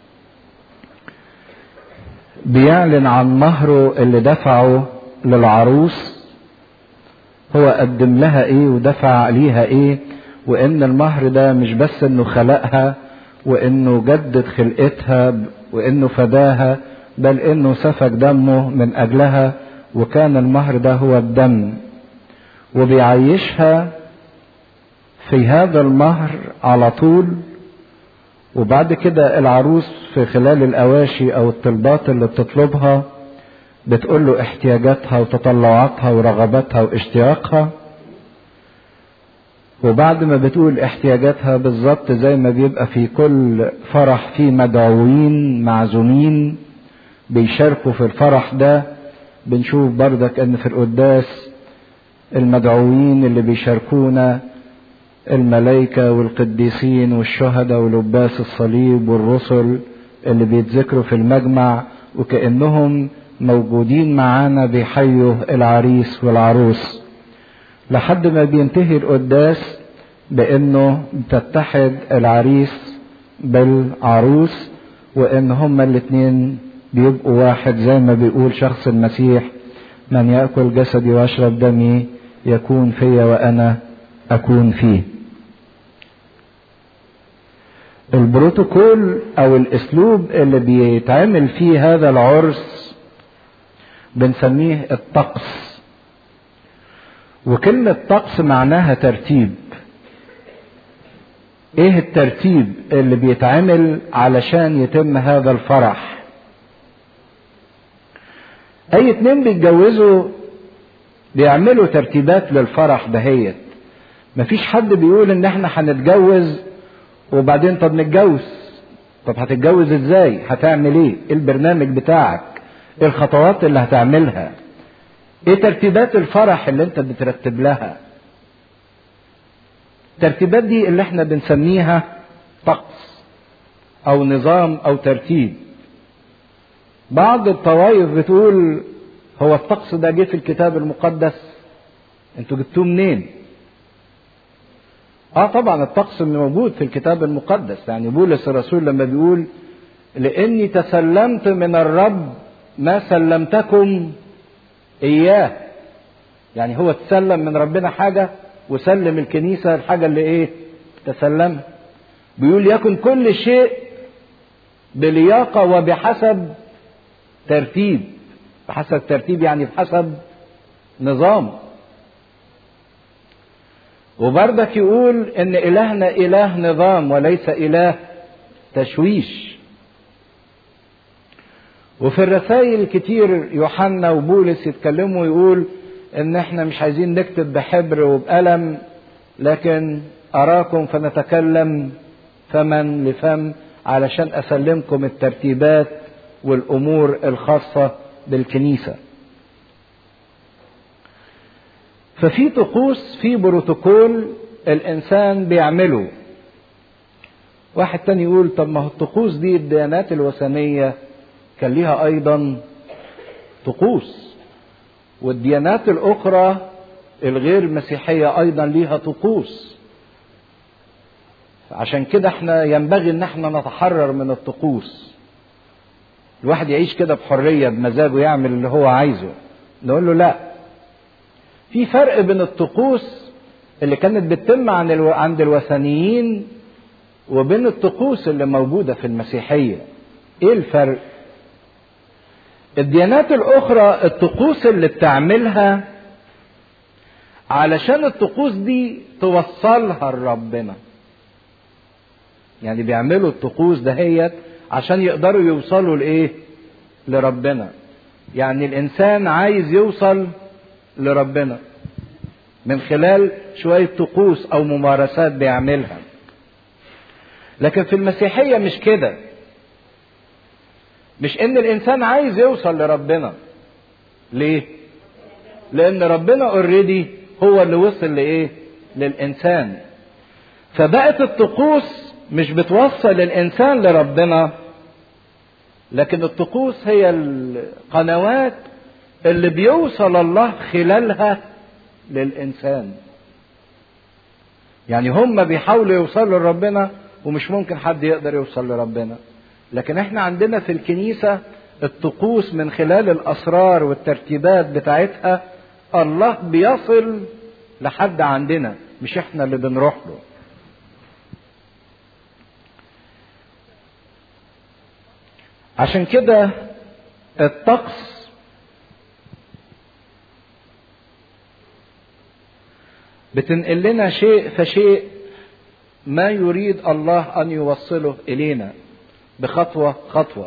بيعلن عن مهره اللي دفعه للعروس هو قدم لها ايه ودفع ليها ايه وان المهر ده مش بس انه خلقها وانه جدد خلقتها وانه فداها بل انه سفك دمه من اجلها وكان المهر ده هو الدم وبيعيشها في هذا المهر على طول وبعد كده العروس في خلال الاواشي او الطلبات اللي بتطلبها بتقول له احتياجاتها وتطلعاتها ورغباتها واشتياقها وبعد ما بتقول احتياجاتها بالظبط زي ما بيبقى في كل فرح في مدعوين معزومين بيشاركوا في الفرح ده بنشوف بردك ان في القداس المدعوين اللي بيشاركونا الملائكة والقديسين والشهداء ولباس الصليب والرسل اللي بيتذكروا في المجمع وكأنهم موجودين معانا بيحيوا العريس والعروس لحد ما بينتهي القداس بانه تتحد العريس بالعروس وان هما الاتنين بيبقوا واحد زي ما بيقول شخص المسيح من ياكل جسدي ويشرب دمي يكون فيا وانا اكون فيه البروتوكول او الاسلوب اللي بيتعمل فيه هذا العرس بنسميه الطقس وكلمة طقس معناها ترتيب ايه الترتيب اللي بيتعمل علشان يتم هذا الفرح اي اتنين بيتجوزوا بيعملوا ترتيبات للفرح دهيت مفيش حد بيقول ان احنا هنتجوز وبعدين طب نتجوز طب هتتجوز ازاي هتعمل ايه ايه البرنامج بتاعك ايه الخطوات اللي هتعملها ايه ترتيبات الفرح اللي انت بترتب لها الترتيبات دي اللي احنا بنسميها طقس او نظام او ترتيب بعض الطوائف بتقول هو الطقس ده جه في الكتاب المقدس انتوا جبتوه منين اه طبعا الطقس موجود في الكتاب المقدس يعني بولس الرسول لما بيقول لاني تسلمت من الرب ما سلمتكم اياه يعني هو تسلم من ربنا حاجة وسلم الكنيسة الحاجة اللي ايه تسلم بيقول يكن كل شيء بلياقة وبحسب ترتيب بحسب ترتيب يعني بحسب نظام وبردك يقول ان الهنا اله نظام وليس اله تشويش وفي الرسائل كتير يوحنا وبولس يتكلموا ويقول ان احنا مش عايزين نكتب بحبر وبقلم لكن اراكم فنتكلم فمن لفم علشان اسلمكم الترتيبات والامور الخاصه بالكنيسه ففي طقوس في بروتوكول الانسان بيعمله واحد تاني يقول طب ما هو الطقوس دي الديانات الوثنيه كان ليها ايضا طقوس والديانات الاخرى الغير مسيحيه ايضا ليها طقوس عشان كده احنا ينبغي ان احنا نتحرر من الطقوس الواحد يعيش كده بحريه بمزاجه يعمل اللي هو عايزه نقول له لا في فرق بين الطقوس اللي كانت بتتم عن الو... عند الوثنيين وبين الطقوس اللي موجوده في المسيحيه ايه الفرق الديانات الاخرى الطقوس اللي بتعملها علشان الطقوس دي توصلها لربنا يعني بيعملوا الطقوس دهيت عشان يقدروا يوصلوا لايه لربنا يعني الانسان عايز يوصل لربنا من خلال شويه طقوس او ممارسات بيعملها لكن في المسيحيه مش كده مش ان الانسان عايز يوصل لربنا ليه لان ربنا اوريدي هو اللي وصل لايه للانسان فبقت الطقوس مش بتوصل الانسان لربنا لكن الطقوس هي القنوات اللي بيوصل الله خلالها للإنسان يعني هم بيحاولوا يوصلوا لربنا ومش ممكن حد يقدر يوصل لربنا لكن احنا عندنا في الكنيسة الطقوس من خلال الأسرار والترتيبات بتاعتها الله بيصل لحد عندنا مش احنا اللي بنروح له عشان كده الطقس بتنقل لنا شيء فشيء ما يريد الله ان يوصله الينا بخطوه خطوه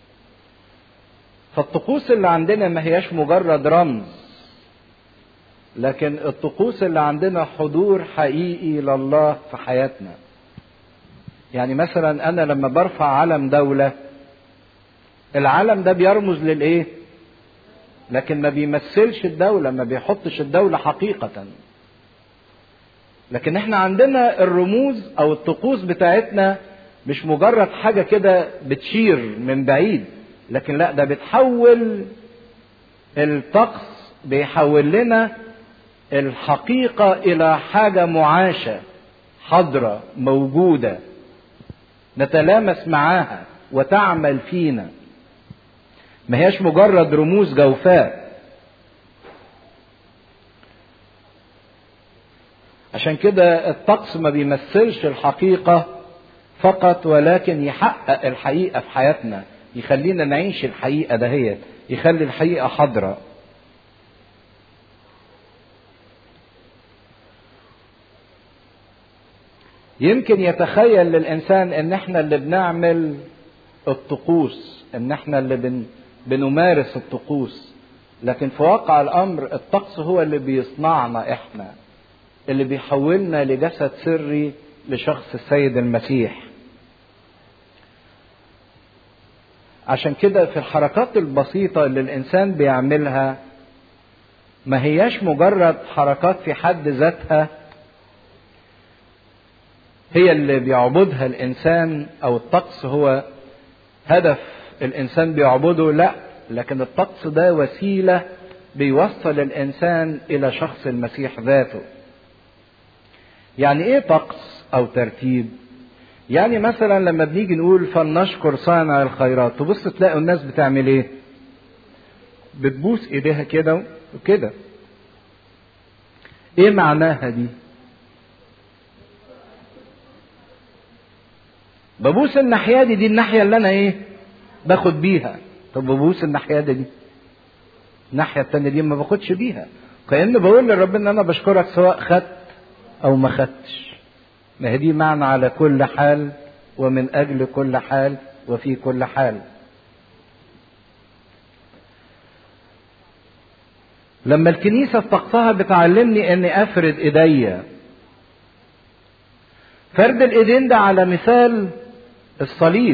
فالطقوس اللي عندنا ما هياش مجرد رمز لكن الطقوس اللي عندنا حضور حقيقي لله في حياتنا يعني مثلا انا لما برفع علم دوله العلم ده بيرمز للايه لكن ما بيمثلش الدوله ما بيحطش الدوله حقيقه لكن احنا عندنا الرموز او الطقوس بتاعتنا مش مجرد حاجه كده بتشير من بعيد لكن لا ده بتحول الطقس بيحول لنا الحقيقه الى حاجه معاشه حاضره موجوده نتلامس معاها وتعمل فينا ما هياش مجرد رموز جوفاء عشان كده الطقس ما بيمثلش الحقيقة فقط ولكن يحقق الحقيقة في حياتنا يخلينا نعيش الحقيقة دهيت يخلي الحقيقة حاضرة يمكن يتخيل للإنسان إن إحنا اللي بنعمل الطقوس إن إحنا اللي بن بنمارس الطقوس لكن في واقع الأمر الطقس هو اللي بيصنعنا إحنا اللي بيحولنا لجسد سري لشخص السيد المسيح عشان كده في الحركات البسيطة اللي الإنسان بيعملها ما هياش مجرد حركات في حد ذاتها هي اللي بيعبدها الإنسان أو الطقس هو هدف الإنسان بيعبده لا لكن الطقس ده وسيلة بيوصل الإنسان إلى شخص المسيح ذاته يعني ايه طقس او ترتيب يعني مثلا لما بنيجي نقول فلنشكر صانع الخيرات تبص تلاقوا الناس بتعمل ايه بتبوس ايديها كده وكده ايه معناها دي ببوس الناحيه دي دي الناحيه اللي انا ايه باخد بيها طب ببوس الناحيه دي الناحيه التانيه دي ما باخدش بيها كأن بقول لربنا انا بشكرك سواء خدت او ما خدتش ما هي دي معنى على كل حال ومن اجل كل حال وفي كل حال لما الكنيسة في طقسها بتعلمني اني افرد ايديا فرد الايدين ده على مثال الصليب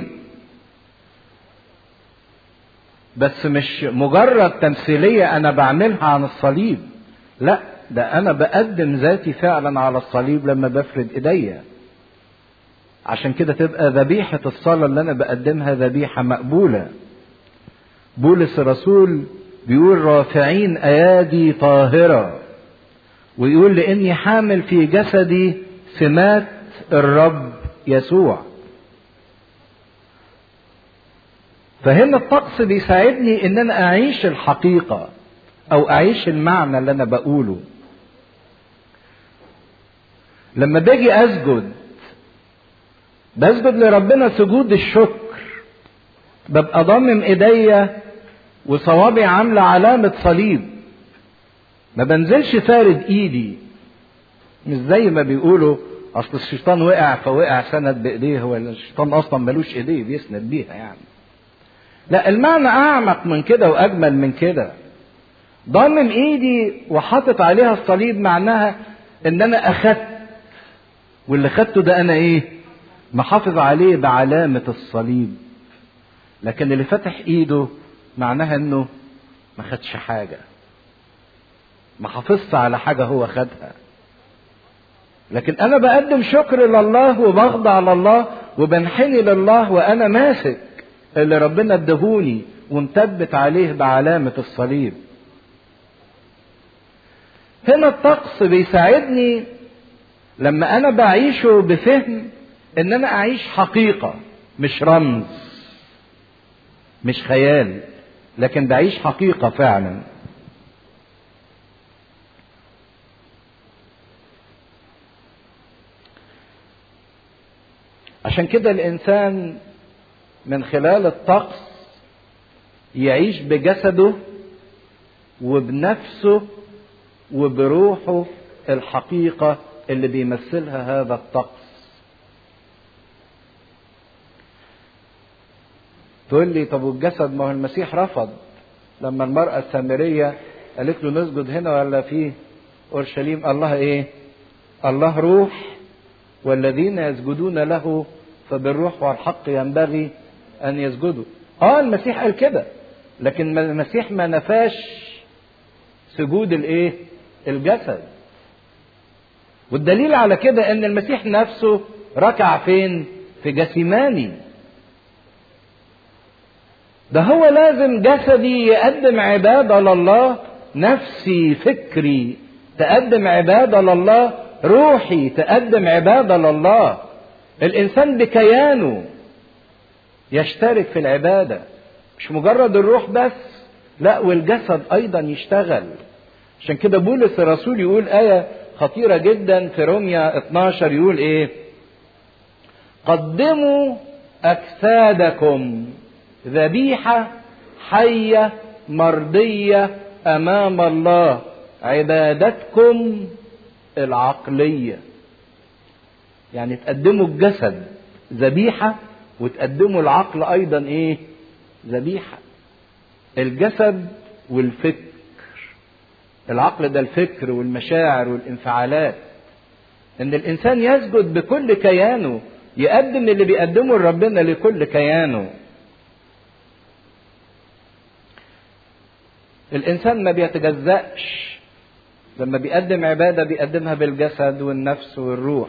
بس مش مجرد تمثيلية انا بعملها عن الصليب لا ده انا بقدم ذاتي فعلا على الصليب لما بفرد ايديا عشان كده تبقى ذبيحة الصلاة اللي انا بقدمها ذبيحة مقبولة بولس الرسول بيقول رافعين ايادي طاهرة ويقول لاني حامل في جسدي سمات الرب يسوع فهنا الطقس بيساعدني ان انا اعيش الحقيقة او اعيش المعنى اللي انا بقوله لما باجي اسجد بسجد لربنا سجود الشكر ببقى ضامم ايديا وصوابعي عامله علامه صليب ما بنزلش فارد ايدي مش زي ما بيقولوا اصل الشيطان وقع فوقع سند بايديه هو الشيطان اصلا ملوش ايديه بيسند بيها يعني لا المعنى اعمق من كده واجمل من كده ضامم ايدي وحاطط عليها الصليب معناها ان انا اخدت واللي خدته ده انا ايه محافظ عليه بعلامة الصليب لكن اللي فتح ايده معناها انه ما خدش حاجة ما حافظش على حاجة هو خدها لكن انا بقدم شكر لله وبخضع لله وبنحني لله وانا ماسك اللي ربنا ادهوني ومثبت عليه بعلامة الصليب هنا الطقس بيساعدني لما انا بعيشه بفهم ان انا اعيش حقيقة مش رمز مش خيال لكن بعيش حقيقة فعلا عشان كده الانسان من خلال الطقس يعيش بجسده وبنفسه وبروحه الحقيقة اللي بيمثلها هذا الطقس تقول لي طب والجسد ما هو المسيح رفض لما المرأة السامرية قالت له نسجد هنا ولا في أورشليم الله إيه الله روح والذين يسجدون له فبالروح والحق ينبغي أن يسجدوا اه المسيح قال كده لكن المسيح ما نفاش سجود الايه الجسد والدليل على كده ان المسيح نفسه ركع فين في جسيماني ده هو لازم جسدي يقدم عبادة لله نفسي فكري تقدم عبادة لله روحي تقدم عبادة لله الإنسان بكيانه يشترك في العبادة مش مجرد الروح بس لا والجسد أيضا يشتغل عشان كده بولس الرسول يقول آية خطيرة جدا في روميا 12 يقول إيه قدموا أجسادكم ذبيحة حية مرضية أمام الله عبادتكم العقلية يعني تقدموا الجسد ذبيحة وتقدموا العقل أيضا إيه ذبيحة الجسد والفكر العقل ده الفكر والمشاعر والانفعالات ان الانسان يسجد بكل كيانه يقدم اللي بيقدمه لربنا لكل كيانه الانسان ما بيتجزأش لما بيقدم عباده بيقدمها بالجسد والنفس والروح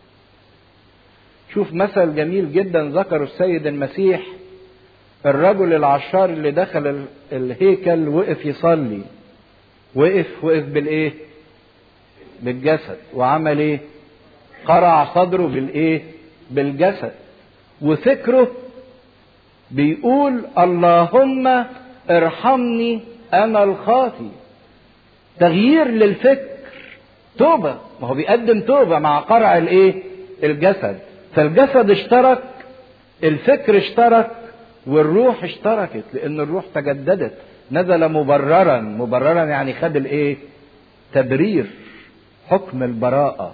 شوف مثل جميل جدا ذكره السيد المسيح الرجل العشار اللي دخل الهيكل وقف يصلي وقف وقف بالايه بالجسد وعمل ايه قرع صدره بالايه بالجسد وفكره بيقول اللهم ارحمني انا الخاطي تغيير للفكر توبة ما هو بيقدم توبة مع قرع الايه الجسد فالجسد اشترك الفكر اشترك والروح اشتركت لان الروح تجددت نزل مبررا مبررا يعني خد الايه تبرير حكم البراءة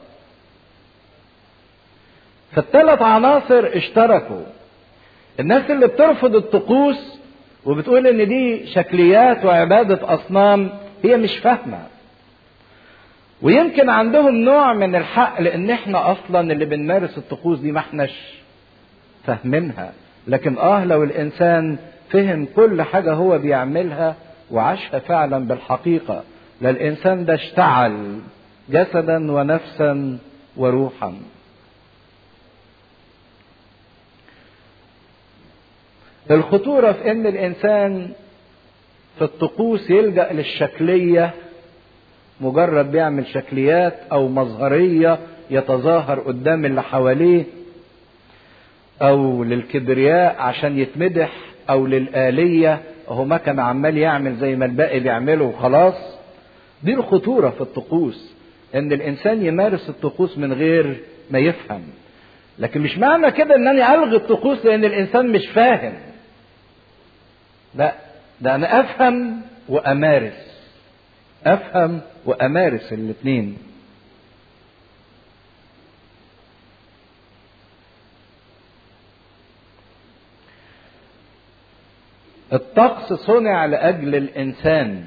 فالثلاث عناصر اشتركوا الناس اللي بترفض الطقوس وبتقول ان دي شكليات وعبادة اصنام هي مش فاهمة ويمكن عندهم نوع من الحق لان احنا اصلا اللي بنمارس الطقوس دي ما احناش فاهمينها لكن اه لو الانسان فهم كل حاجة هو بيعملها وعاشها فعلا بالحقيقة للإنسان ده اشتعل جسدا ونفسا وروحا الخطورة في ان الانسان في الطقوس يلجأ للشكلية مجرد بيعمل شكليات او مظهرية يتظاهر قدام اللي حواليه او للكبرياء عشان يتمدح او للآلية اهو ما كان عمال يعمل زي ما الباقي بيعمله وخلاص دي الخطورة في الطقوس ان الانسان يمارس الطقوس من غير ما يفهم لكن مش معنى كده ان انا الغي الطقوس لان الانسان مش فاهم لا ده انا افهم وامارس افهم وامارس الاثنين الطقس صنع لاجل الانسان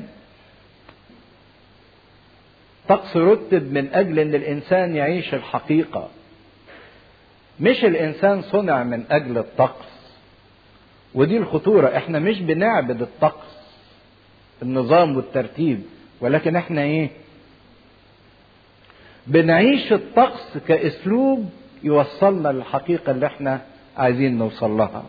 طقس رتب من اجل ان الانسان يعيش الحقيقه مش الانسان صنع من اجل الطقس ودي الخطوره احنا مش بنعبد الطقس النظام والترتيب ولكن احنا ايه بنعيش الطقس كاسلوب يوصلنا للحقيقه اللي احنا عايزين نوصل لها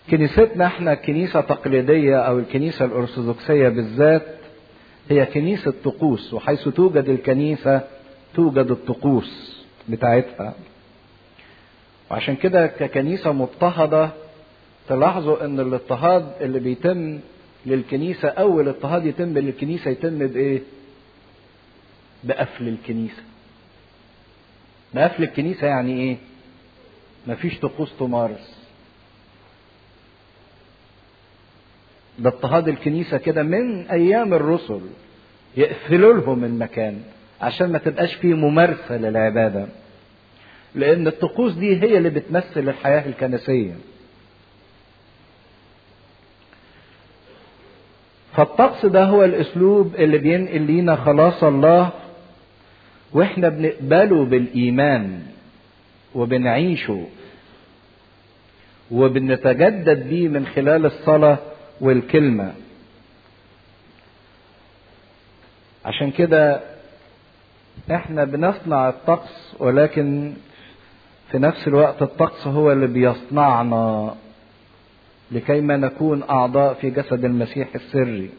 كنيستنا احنا كنيسة تقليدية او الكنيسة الارثوذكسية بالذات هي كنيسة طقوس وحيث توجد الكنيسة توجد الطقوس بتاعتها وعشان كده ككنيسة مضطهدة تلاحظوا ان الاضطهاد اللي بيتم للكنيسة اول اضطهاد يتم للكنيسة يتم بايه بقفل الكنيسة بقفل الكنيسة يعني ايه مفيش طقوس تمارس ده اضطهاد الكنيسة كده من أيام الرسل يقفلوا لهم المكان عشان ما تبقاش فيه ممارسة للعبادة لأن الطقوس دي هي اللي بتمثل الحياة الكنسية فالطقس ده هو الأسلوب اللي بينقل لينا خلاص الله واحنا بنقبله بالإيمان وبنعيشه وبنتجدد بيه من خلال الصلاه والكلمة عشان كده احنا بنصنع الطقس ولكن في نفس الوقت الطقس هو اللي بيصنعنا لكي ما نكون اعضاء في جسد المسيح السري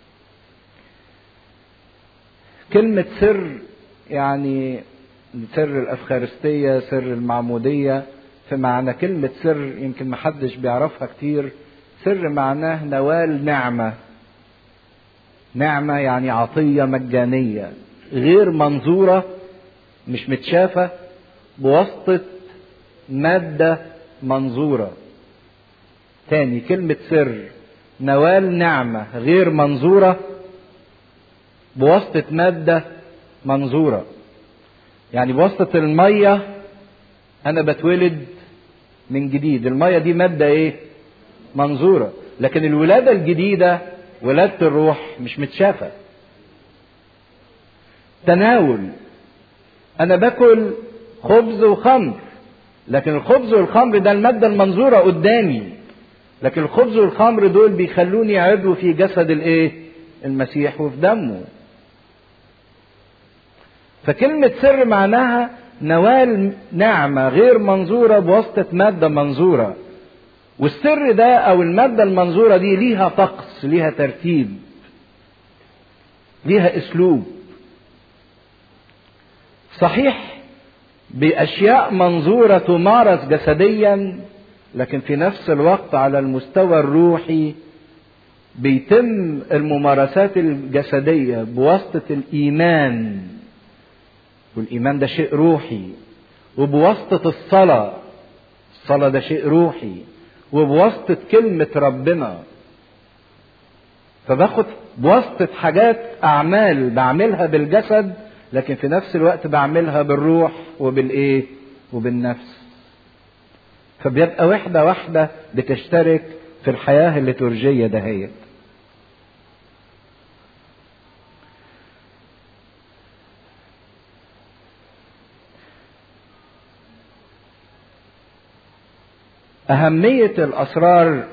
كلمة سر يعني سر الأفخارستية سر المعمودية في معنى كلمة سر يمكن محدش بيعرفها كتير سر معناه نوال نعمة نعمة يعني عطية مجانية غير منظورة مش متشافة بواسطة مادة منظورة تاني كلمة سر نوال نعمة غير منظورة بواسطة مادة منظورة يعني بواسطة المية أنا بتولد من جديد المية دي مادة إيه؟ منظورة لكن الولادة الجديدة ولادة الروح مش متشافة تناول أنا باكل خبز وخمر لكن الخبز والخمر ده المادة المنظورة قدامي لكن الخبز والخمر دول بيخلوني عضو في جسد الايه المسيح وفي دمه فكلمة سر معناها نوال نعمة غير منظورة بواسطة مادة منظورة والسر ده او المادة المنظورة دي ليها طقس ليها ترتيب ليها اسلوب صحيح باشياء منظورة تمارس جسديا لكن في نفس الوقت على المستوى الروحي بيتم الممارسات الجسدية بواسطة الإيمان والإيمان ده شيء روحي وبواسطة الصلاة الصلاة ده شيء روحي وبواسطة كلمة ربنا فباخد بواسطة حاجات أعمال بعملها بالجسد لكن في نفس الوقت بعملها بالروح وبالإيه؟ وبالنفس. فبيبقى وحدة واحدة بتشترك في الحياة الليتورجية دهيت. أهمية الأسرار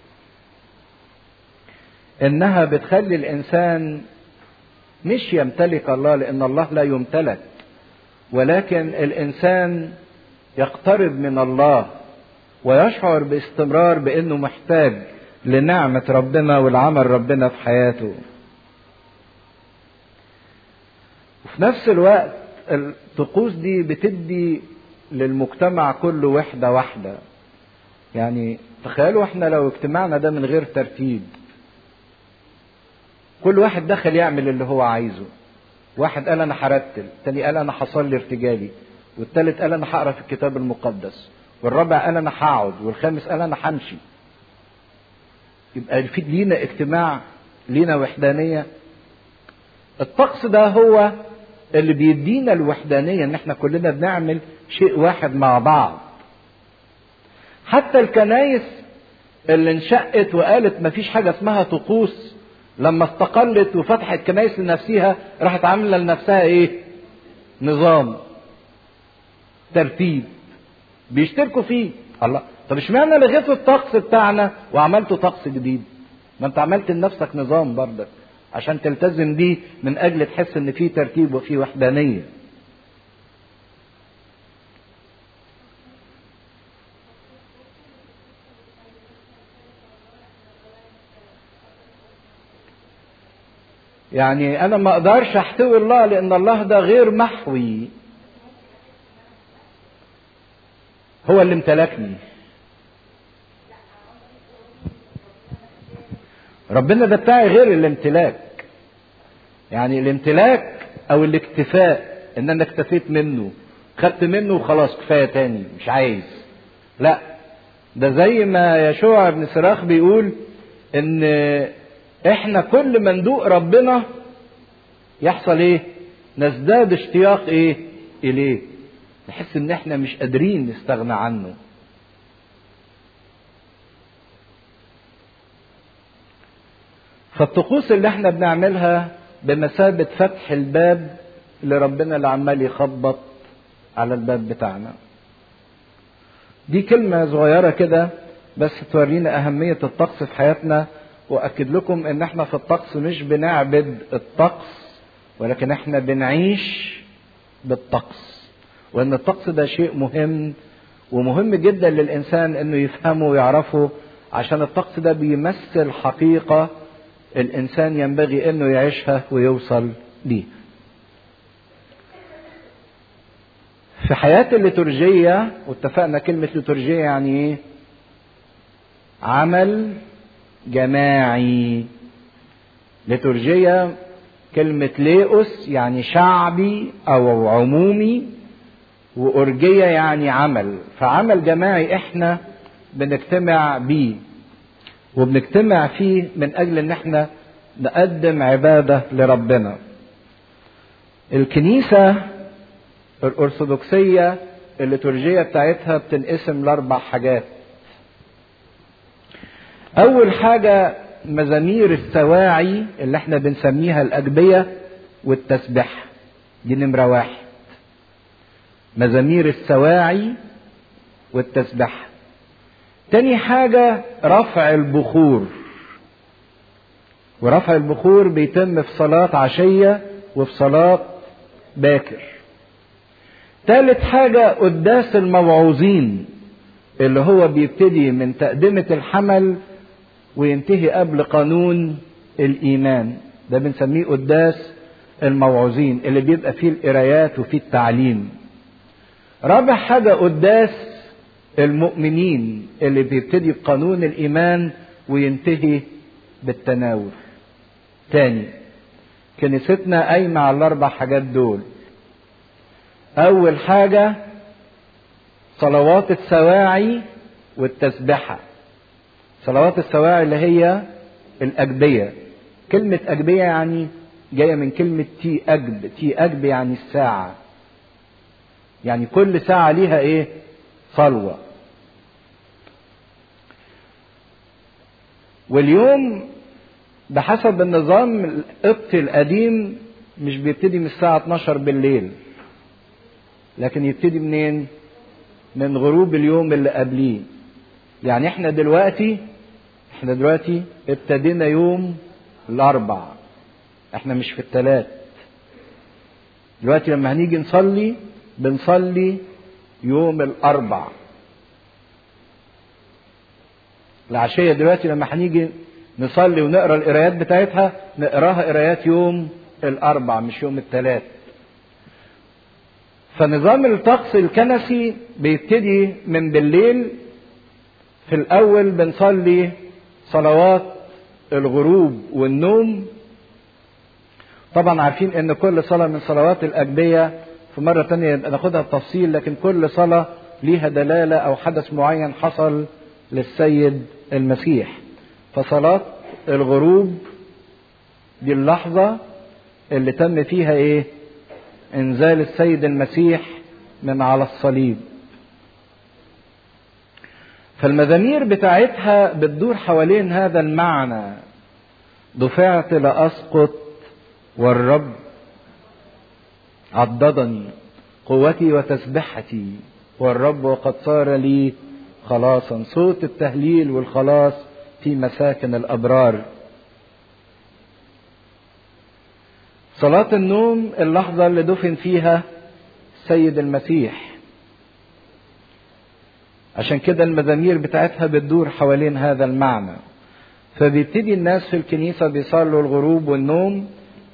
إنها بتخلي الإنسان مش يمتلك الله لأن الله لا يمتلك ولكن الإنسان يقترب من الله ويشعر باستمرار بأنه محتاج لنعمة ربنا والعمل ربنا في حياته وفي نفس الوقت الطقوس دي بتدي للمجتمع كله وحدة واحدة يعني تخيلوا احنا لو اجتماعنا ده من غير ترتيب كل واحد دخل يعمل اللي هو عايزه واحد قال انا هرتل تاني قال انا هصلي ارتجالي والتالت قال انا هقرا في الكتاب المقدس والرابع قال انا هقعد والخامس قال انا همشي يبقى في لينا اجتماع لينا وحدانيه الطقس ده هو اللي بيدينا الوحدانيه ان احنا كلنا بنعمل شيء واحد مع بعض حتى الكنايس اللي انشقت وقالت مفيش حاجه اسمها طقوس لما استقلت وفتحت كنايس لنفسها راحت عامله لنفسها ايه؟ نظام ترتيب بيشتركوا فيه الله طب اشمعنى لغيت الطقس بتاعنا وعملتوا طقس جديد؟ ما انت عملت لنفسك نظام برضك عشان تلتزم بيه من اجل تحس ان في ترتيب وفي وحدانيه. يعني انا ما اقدرش احتوي الله لان الله ده غير محوي هو اللي امتلكني ربنا ده بتاعي غير الامتلاك يعني الامتلاك او الاكتفاء ان انا اكتفيت منه خدت منه وخلاص كفايه تاني مش عايز لا ده زي ما يشوع بن سراخ بيقول ان احنا كل ما ندوق ربنا يحصل ايه نزداد اشتياق ايه اليه نحس ان احنا مش قادرين نستغنى عنه فالطقوس اللي احنا بنعملها بمثابة فتح الباب لربنا اللي عمال يخبط على الباب بتاعنا دي كلمة صغيرة كده بس تورينا أهمية الطقس في حياتنا وأكد لكم إن إحنا في الطقس مش بنعبد الطقس ولكن إحنا بنعيش بالطقس وإن الطقس ده شيء مهم ومهم جدا للإنسان إنه يفهمه ويعرفه عشان الطقس ده بيمثل حقيقة الإنسان ينبغي إنه يعيشها ويوصل ليه. في حياة الليتورجية واتفقنا كلمة ليتورجية يعني ايه؟ عمل جماعي. ليتورجية كلمة ليئوس يعني شعبي أو عمومي وأرجية يعني عمل، فعمل جماعي احنا بنجتمع بيه وبنجتمع فيه من أجل إن احنا نقدم عبادة لربنا. الكنيسة الأرثوذكسية الليتورجية بتاعتها بتنقسم لأربع حاجات. أول حاجة مزامير السواعي اللي احنا بنسميها الأجبية والتسبيح. دي نمرة واحد. مزامير السواعي والتسبيح. تاني حاجة رفع البخور. ورفع البخور بيتم في صلاة عشية وفي صلاة باكر. ثالث حاجة قداس الموعوظين اللي هو بيبتدي من تقدمة الحمل وينتهي قبل قانون الإيمان ده بنسميه قداس الموعوظين اللي بيبقى فيه القرايات وفيه التعليم رابع حاجة قداس المؤمنين اللي بيبتدي بقانون الإيمان وينتهي بالتناول تاني كنيستنا قايمة على الأربع حاجات دول أول حاجة صلوات السواعي والتسبحة صلوات السواعي اللي هي الأجبية كلمة أجبية يعني جاية من كلمة تي أجب تي أجب يعني الساعة يعني كل ساعة ليها إيه صلوة واليوم بحسب النظام القبطي القديم مش بيبتدي من الساعة 12 بالليل لكن يبتدي منين؟ من غروب اليوم اللي قبليه. يعني احنا دلوقتي احنا دلوقتي ابتدينا يوم الأربع. احنا مش في الثلاث. دلوقتي لما هنيجي نصلي بنصلي يوم الأربع. العشية دلوقتي لما هنيجي نصلي ونقرا القرايات بتاعتها نقراها قرايات يوم الأربع مش يوم الثلاث. فنظام الطقس الكنسي بيبتدي من بالليل في الأول بنصلي صلوات الغروب والنوم طبعا عارفين ان كل صلاة من صلوات الأجبية في مرة تانية يبقى ناخدها بتفصيل لكن كل صلاة ليها دلالة أو حدث معين حصل للسيد المسيح فصلاة الغروب دي اللحظة اللي تم فيها ايه انزال السيد المسيح من على الصليب فالمزامير بتاعتها بتدور حوالين هذا المعنى دفعت لأسقط والرب عضدني قوتي وتسبحتي والرب وقد صار لي خلاصا صوت التهليل والخلاص في مساكن الأبرار صلاة النوم اللحظة اللي دفن فيها السيد المسيح عشان كده المزامير بتاعتها بتدور حوالين هذا المعنى فبيبتدي الناس في الكنيسة بيصلوا الغروب والنوم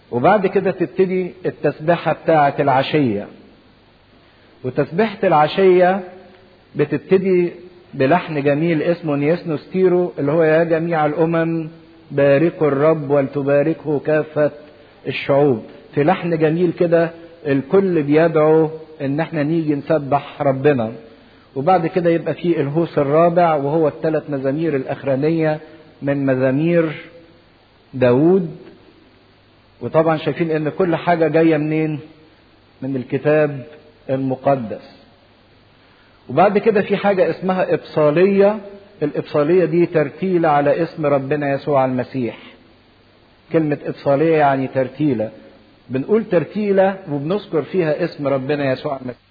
وبعد كده تبتدي التسبيحة بتاعة العشية وتسبيحة العشية بتبتدي بلحن جميل اسمه نيسنو ستيرو اللي هو يا جميع الأمم باركوا الرب ولتباركه كافة الشعوب في لحن جميل كده الكل بيدعو ان احنا نيجي نسبح ربنا وبعد كده يبقى في الهوس الرابع وهو الثلاث مزامير الاخرانيه من مزامير داوود وطبعا شايفين ان كل حاجه جايه منين من الكتاب المقدس وبعد كده في حاجه اسمها ابصاليه الابصاليه دي ترتيله على اسم ربنا يسوع المسيح كلمه ابصاليه يعني ترتيله بنقول ترتيله وبنذكر فيها اسم ربنا يسوع المسيح